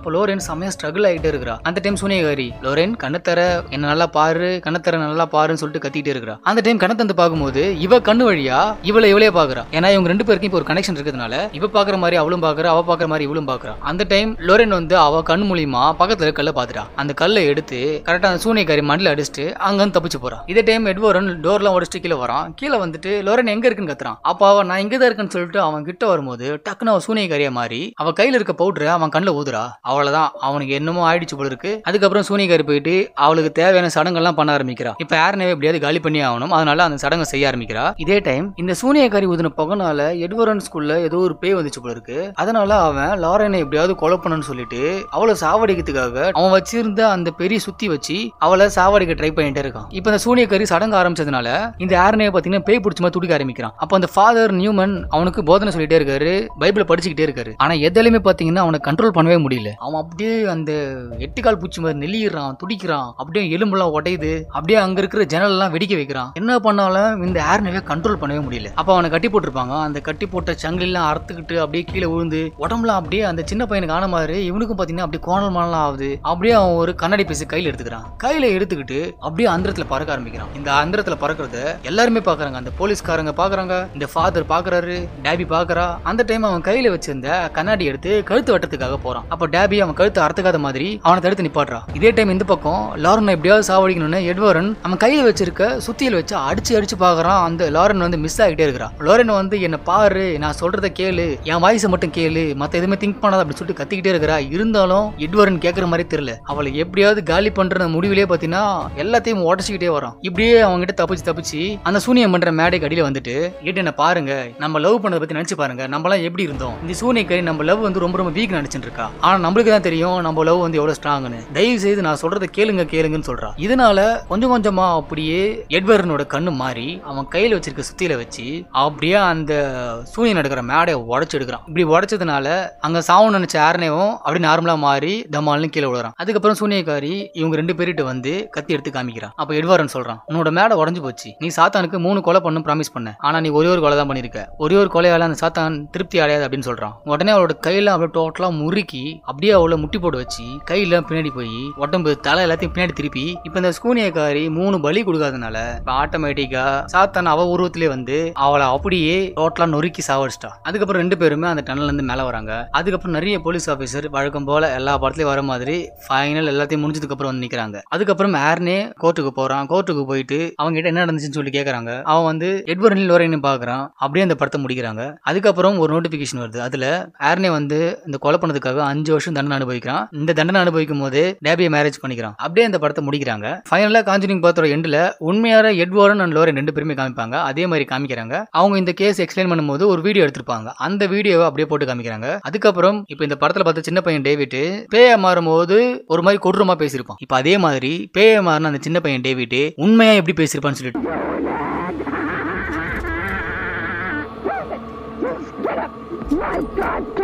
அப்போ லோரன் செம்மையா ஸ்ட்ரகிள் ஆகிட்டே இருக்கிறா அந்த டைம் சூனியகாரி லோரன் கண்ணத்தர என்ன நல்லா பாரு கண்ணத்தர நல்லா பாருன்னு சொல்லிட்டு கத்திட்டே இருக்கிறா அந்த டைம் கண்ணை தந்து பார்க்கும்போது இவ கண்ணு வழியா இவளை இவளே பாக்குறா ஏன்னா இவங்க ரெண்டு பேருக்கும் இப்போ ஒரு கனெக்ஷன் இருக்கிறதுனால இவ பாக்குற மாதிரி அவளும் பாக்குறா அவ பாக்குற மாதிரி இவளும் பாக்குறா அந்த டைம் லோரன் வந்து அவ கண் மூலியமா பக்கத்துல கல்லை பாத்துட்டா அந்த கல்லை எடுத்து கரெக்டா அந்த சூனியக்காரி மண்டில அடிச்சுட்டு அங்க வந்து தப்பிச்சு போறா இதே டைம் எட்வரன் டோர்லாம் உடச்சிட்டு கீழே வரான் கீழே வந்துட்டு லோரன் எங்க இருக்குன்னு கத்துறான் அப்ப அவன் நான் இங்க தான் இருக்கேன்னு சொல்லிட்டு அவன் கிட்ட வரும்போது டக்குன்னு அவன் சூனியக்காரியா மாறி அவ கையில இருக்க பவுடரை அவன் கண்ணுல ஊதுறா அவ்வளவுதான் அவனுக்கு என்னமோ ஆயிடுச்சு போல இருக்கு அதுக்கப்புறம் சூனியக்காரி போயிட்டு அவளுக்கு தேவையான சடங்கெல்லாம் பண்ண ஆரம்பிக்கிறா இப்ப ஏர்னவே எப்படியாவது காலி பண்ணி ஆகணும் அதனால அந்த சடங்கை செய்ய ஆரம்பிக்கிறா இதே டைம் இந்த சூனியக்காரி ஊதின புகனால எட்வரன் ஸ்கூல்ல ஏதோ ஒரு பேய் வந்துச்சு போல இருக்கு அதனால அவன் லாரனை எப்படியாவது கொலை பண்ணணும்னு சொல்லிட்டு அவளை சாவடிக்கிறதுக்காக அவன் வச்சிருந்த அந்த பெரிய சுத்தி வச்சு அவளை சாவடிக்க ட்ரை பண்ணிட்டே இருக்கான் இப்போ இந்த சூனியக்காரி சடங்கு ஆரம்பிச்சதுனால இந்த ஏர்னே பாத்தீங்கன்னா பேய் பிடிச்ச மாதிரி துடிக்க ஆரம்பிக்கிறான் அப்போ அந்த ஃபாதர் நியூமன் அவனுக்கு போதனை சொல்லிட்டே இருக்காரு பைபிளை படிச்சுக்கிட்டே இருக்காரு ஆனா எதுலையுமே பாத்தீங்கன்னா அவனை கண்ட்ரோல் பண்ணவே முடியல அவன் அப்படியே அந்த எட்டுக்கால் பூச்சி மாதிரி நெளியிறான் துடிக்கிறான் அப்படியே எலும்பெல்லாம் உடையுது அப்படியே அங்க இருக்கிற ஜன்னல் எல்லாம் வெடிக்க வைக்கிறான் என்ன பண்ணாலும் இந்த ஏர்னவே கண்ட்ரோல் பண்ணவே முடியல அப்ப அவனை கட்டி போட்டிருப்பாங்க அந்த கட்டி போட்ட சங்கிலாம் அறுத்துக்கிட்டு அப்படியே கீழே விழுந்து உடம்புலாம் அப்படியே அந்த சின்ன பையனுக்கு ஆன மாதிரி இவனுக்கும் பாத்தீங்கன்னா அப்படியே கோணல் மானலாம் ஆகுது அப்படியே அவன் ஒரு கண்ணாடி பீஸ் கையில எடுத்துக்கிறான் கையில எடுத்துக்கிட்டு அப்படியே அந்தரத்துல பறக்க ஆரம்பிக்கிறான் இந்த அந்தரத்துல பறக்கிறத எல்லாருமே பாக்குறாங்க அந்த போலீஸ்காரங்க பாக்குறாங்க இந்த ஃபாதர் பாக்குறாரு டேபி பாக்குறா அந்த டைம் அவன் கையில வச்சிருந்த கண்ணாடி எடுத்து கழுத்து வெட்டத்துக்காக போறான் அப்ப டேபி அவன் கழுத்து அறுத்துக்காத மாதிரி அவனை தடுத்து நிப்பாட்டுறான் இதே டைம் இந்த பக்கம் லாரன் எப்படியாவது சாவடிக்கணும்னு எட்வரன் அவன் கையில வச்சிருக்க சுத்தியில வச்சு அடிச்சு அடிச்சு பாக்குறான் அந்த லாரன் வந்து மிஸ் ஆகிட்டே இருக்கிறான் லாரன் வந்து என்ன பாரு நான் சொல்றத கேளு என் வாய்ஸை மட்டும் கேளு மத்த எதுவுமே திங்க் பண்ணாத அப்படி சொல்லிட்டு கத்திக்கிட்டே இருக்கிறா இருந்தாலும் எட்வரன் கேட்கற மாதிரி தெரியல அவளை எப்படியாவது காலி பண்ற முடிவிலே பாத்தீங்கன்னா எல்லாத்தையும் உடச்சிக்கிட்டே வரான் இப்படியே அவங்க கிட்ட தப்பிச்சு தப்பிச்சு அந்த சூனியம் பண்ற மேடைக்கு அடியில வந்துட்டு ஏட்டு என்ன பாருங்க நம்ம லவ் பண்ணதை பத்தி நினைச்சு பாருங்க நம்மலாம் எப்படி இருந்தோம் இந்த சூனியக்கறி நம்ம லவ் வந்து ரொம்ப ரொம்ப வீக் நினைச்சிட்டு இருக்கா ஆனா நம்மளுக்கு தான் தெரியும் நம்ம லவ் வந்து எவ்வளவு ஸ்ட்ராங்னு தயவு செய்து நான் சொல்றதை கேளுங்க கேளுங்கன்னு சொல்றா இதனால கொஞ்சம் கொஞ்சமா அப்படியே எட்வர்னோட கண்ணு மாறி அவன் கையில வச்சிருக்க சுத்தியில வச்சு அப்படியே அந்த சூனியன் நடக்கிற மேடையை உடச்சு எடுக்கிறான் இப்படி உடைச்சதுனால அங்க சாவன் நினைச்ச ஆர்னேவும் அப்படி நார்மலா மாறி தமால்னு கீழே விழுறான் அதுக்கப்புறம் சூனியக்காரி இவங்க ரெண்டு பேர்கிட்ட வந்து கத்தி எடுத்து காமிக்கிறான் அப்ப எட்வரன் சொல்றான் உன்னோட மேடை உடஞ்சு போச்சு நீ சாத்தானுக்கு மூணு கொலை பண்ணும் ப்ராமிஸ் பண்ண ஆனா நீ ஒரே ஒரு கொலை தான் பண்ணிருக்க ஒரே ஒரு கொலையால அந்த சாத்தான் திருப்தி அடையாது அப்படின்னு சொல்றான் உடனே அவளோட கையில அப்படியே டோட்டலா முறுக்கி அப்படியே அவளை முட்டி போட்டு வச்சு கையில பின்னாடி போய் உடம்பு தலை எல்லாத்தையும் பின்னாடி திருப்பி இப்ப இந்த ஸ்கூனியக்காரி மூணு பலி கொடுக்காதனால இப்ப ஆட்டோமேட்டிக்கா சாத்தான் அவ உருவத்திலே வந்து அவளை அப்படியே டோட்டலா நொறுக்கி சாவடிச்சிட்டா அதுக்கப்புறம் ரெண்டு பேருமே அந்த டனல்ல இருந்து மேல வராங்க அதுக்கப்புறம் நிறைய போலீஸ் ஆபீசர் வழக்கம் போல எல்லா படத்துலயும் வர மாதிரி ஃபைனல் எல்லாத்தையும் முடிஞ்சதுக்கு அப்புறம் வந்து நிக்கிறாங்க அதுக்கப்புறம் ஏர்னே கோர்ட்டுக்கு போறான் கோர்ட்டுக்கு போயிட்டு அவங்க கிட்ட என்ன நடந்துச்சுன்னு சொல்லி கேக்குறாங்க அவன் வந்து எட்வர்ட் லோரைன்னு பாக்குறான் அப்படியே அந்த படத்தை முடிக்கிறாங்க அதுக்கப்புறம் ஒரு நோட்டிபிகேஷன் வருது அதுல ஏர்னே வந்து இந்த கொலை பண்ணதுக்காக அஞ்சு வருஷம் தண்டனை அனுபவிக்கிறான் இந்த தண்டனை அனுபவிக்கும் போது டேபியை மேரேஜ் பண்ணிக்கிறான் அப்படியே அந்த படத்தை முடிக்கிறாங்க ஃபைனலா காஞ்சுரிங் படத்தோட எண்ட்ல உண்மையான எட்வர்டன் அண்ட் லோரன் ரெண்டு பேருமே காமிப்பாங்க அதே மாதிரி காமிக்கிறாங்க அவங்க இந்த கேஸ் எக்ஸ்பிளைன் பண்ணும்போது ஒரு வீடியோ எடுத்திருப்பாங்க அந்த வீடியோவை அப்படியே போட்டு காமிக்கிறாங்க அதுக்கப்புறம் இப்போ இந்த படத்துல பார்த்த சின்ன பையன் டேவிட் பேய மாறும் போது ஒரு மாதிரி கொடூரமா பேசியிருப்பான் இப்போ அதே மாதிரி பேய மாறின அந்த சின்ன பையன் டேவிட் உண்மையா எப்படி பேசியிருப்பான்னு சொல்லிட்டு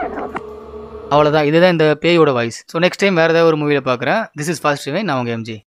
அவ்வளோதான் இதுதான் இந்த பேயோட வாய்ஸ் ஸோ நெக்ஸ்ட் டைம் வேறு ஏதாவது ஒரு மூவியில் பார்க்குறேன் திஸ் இஸ் ஃபாஸ்ட் நான் உங்கள் எம்ஜி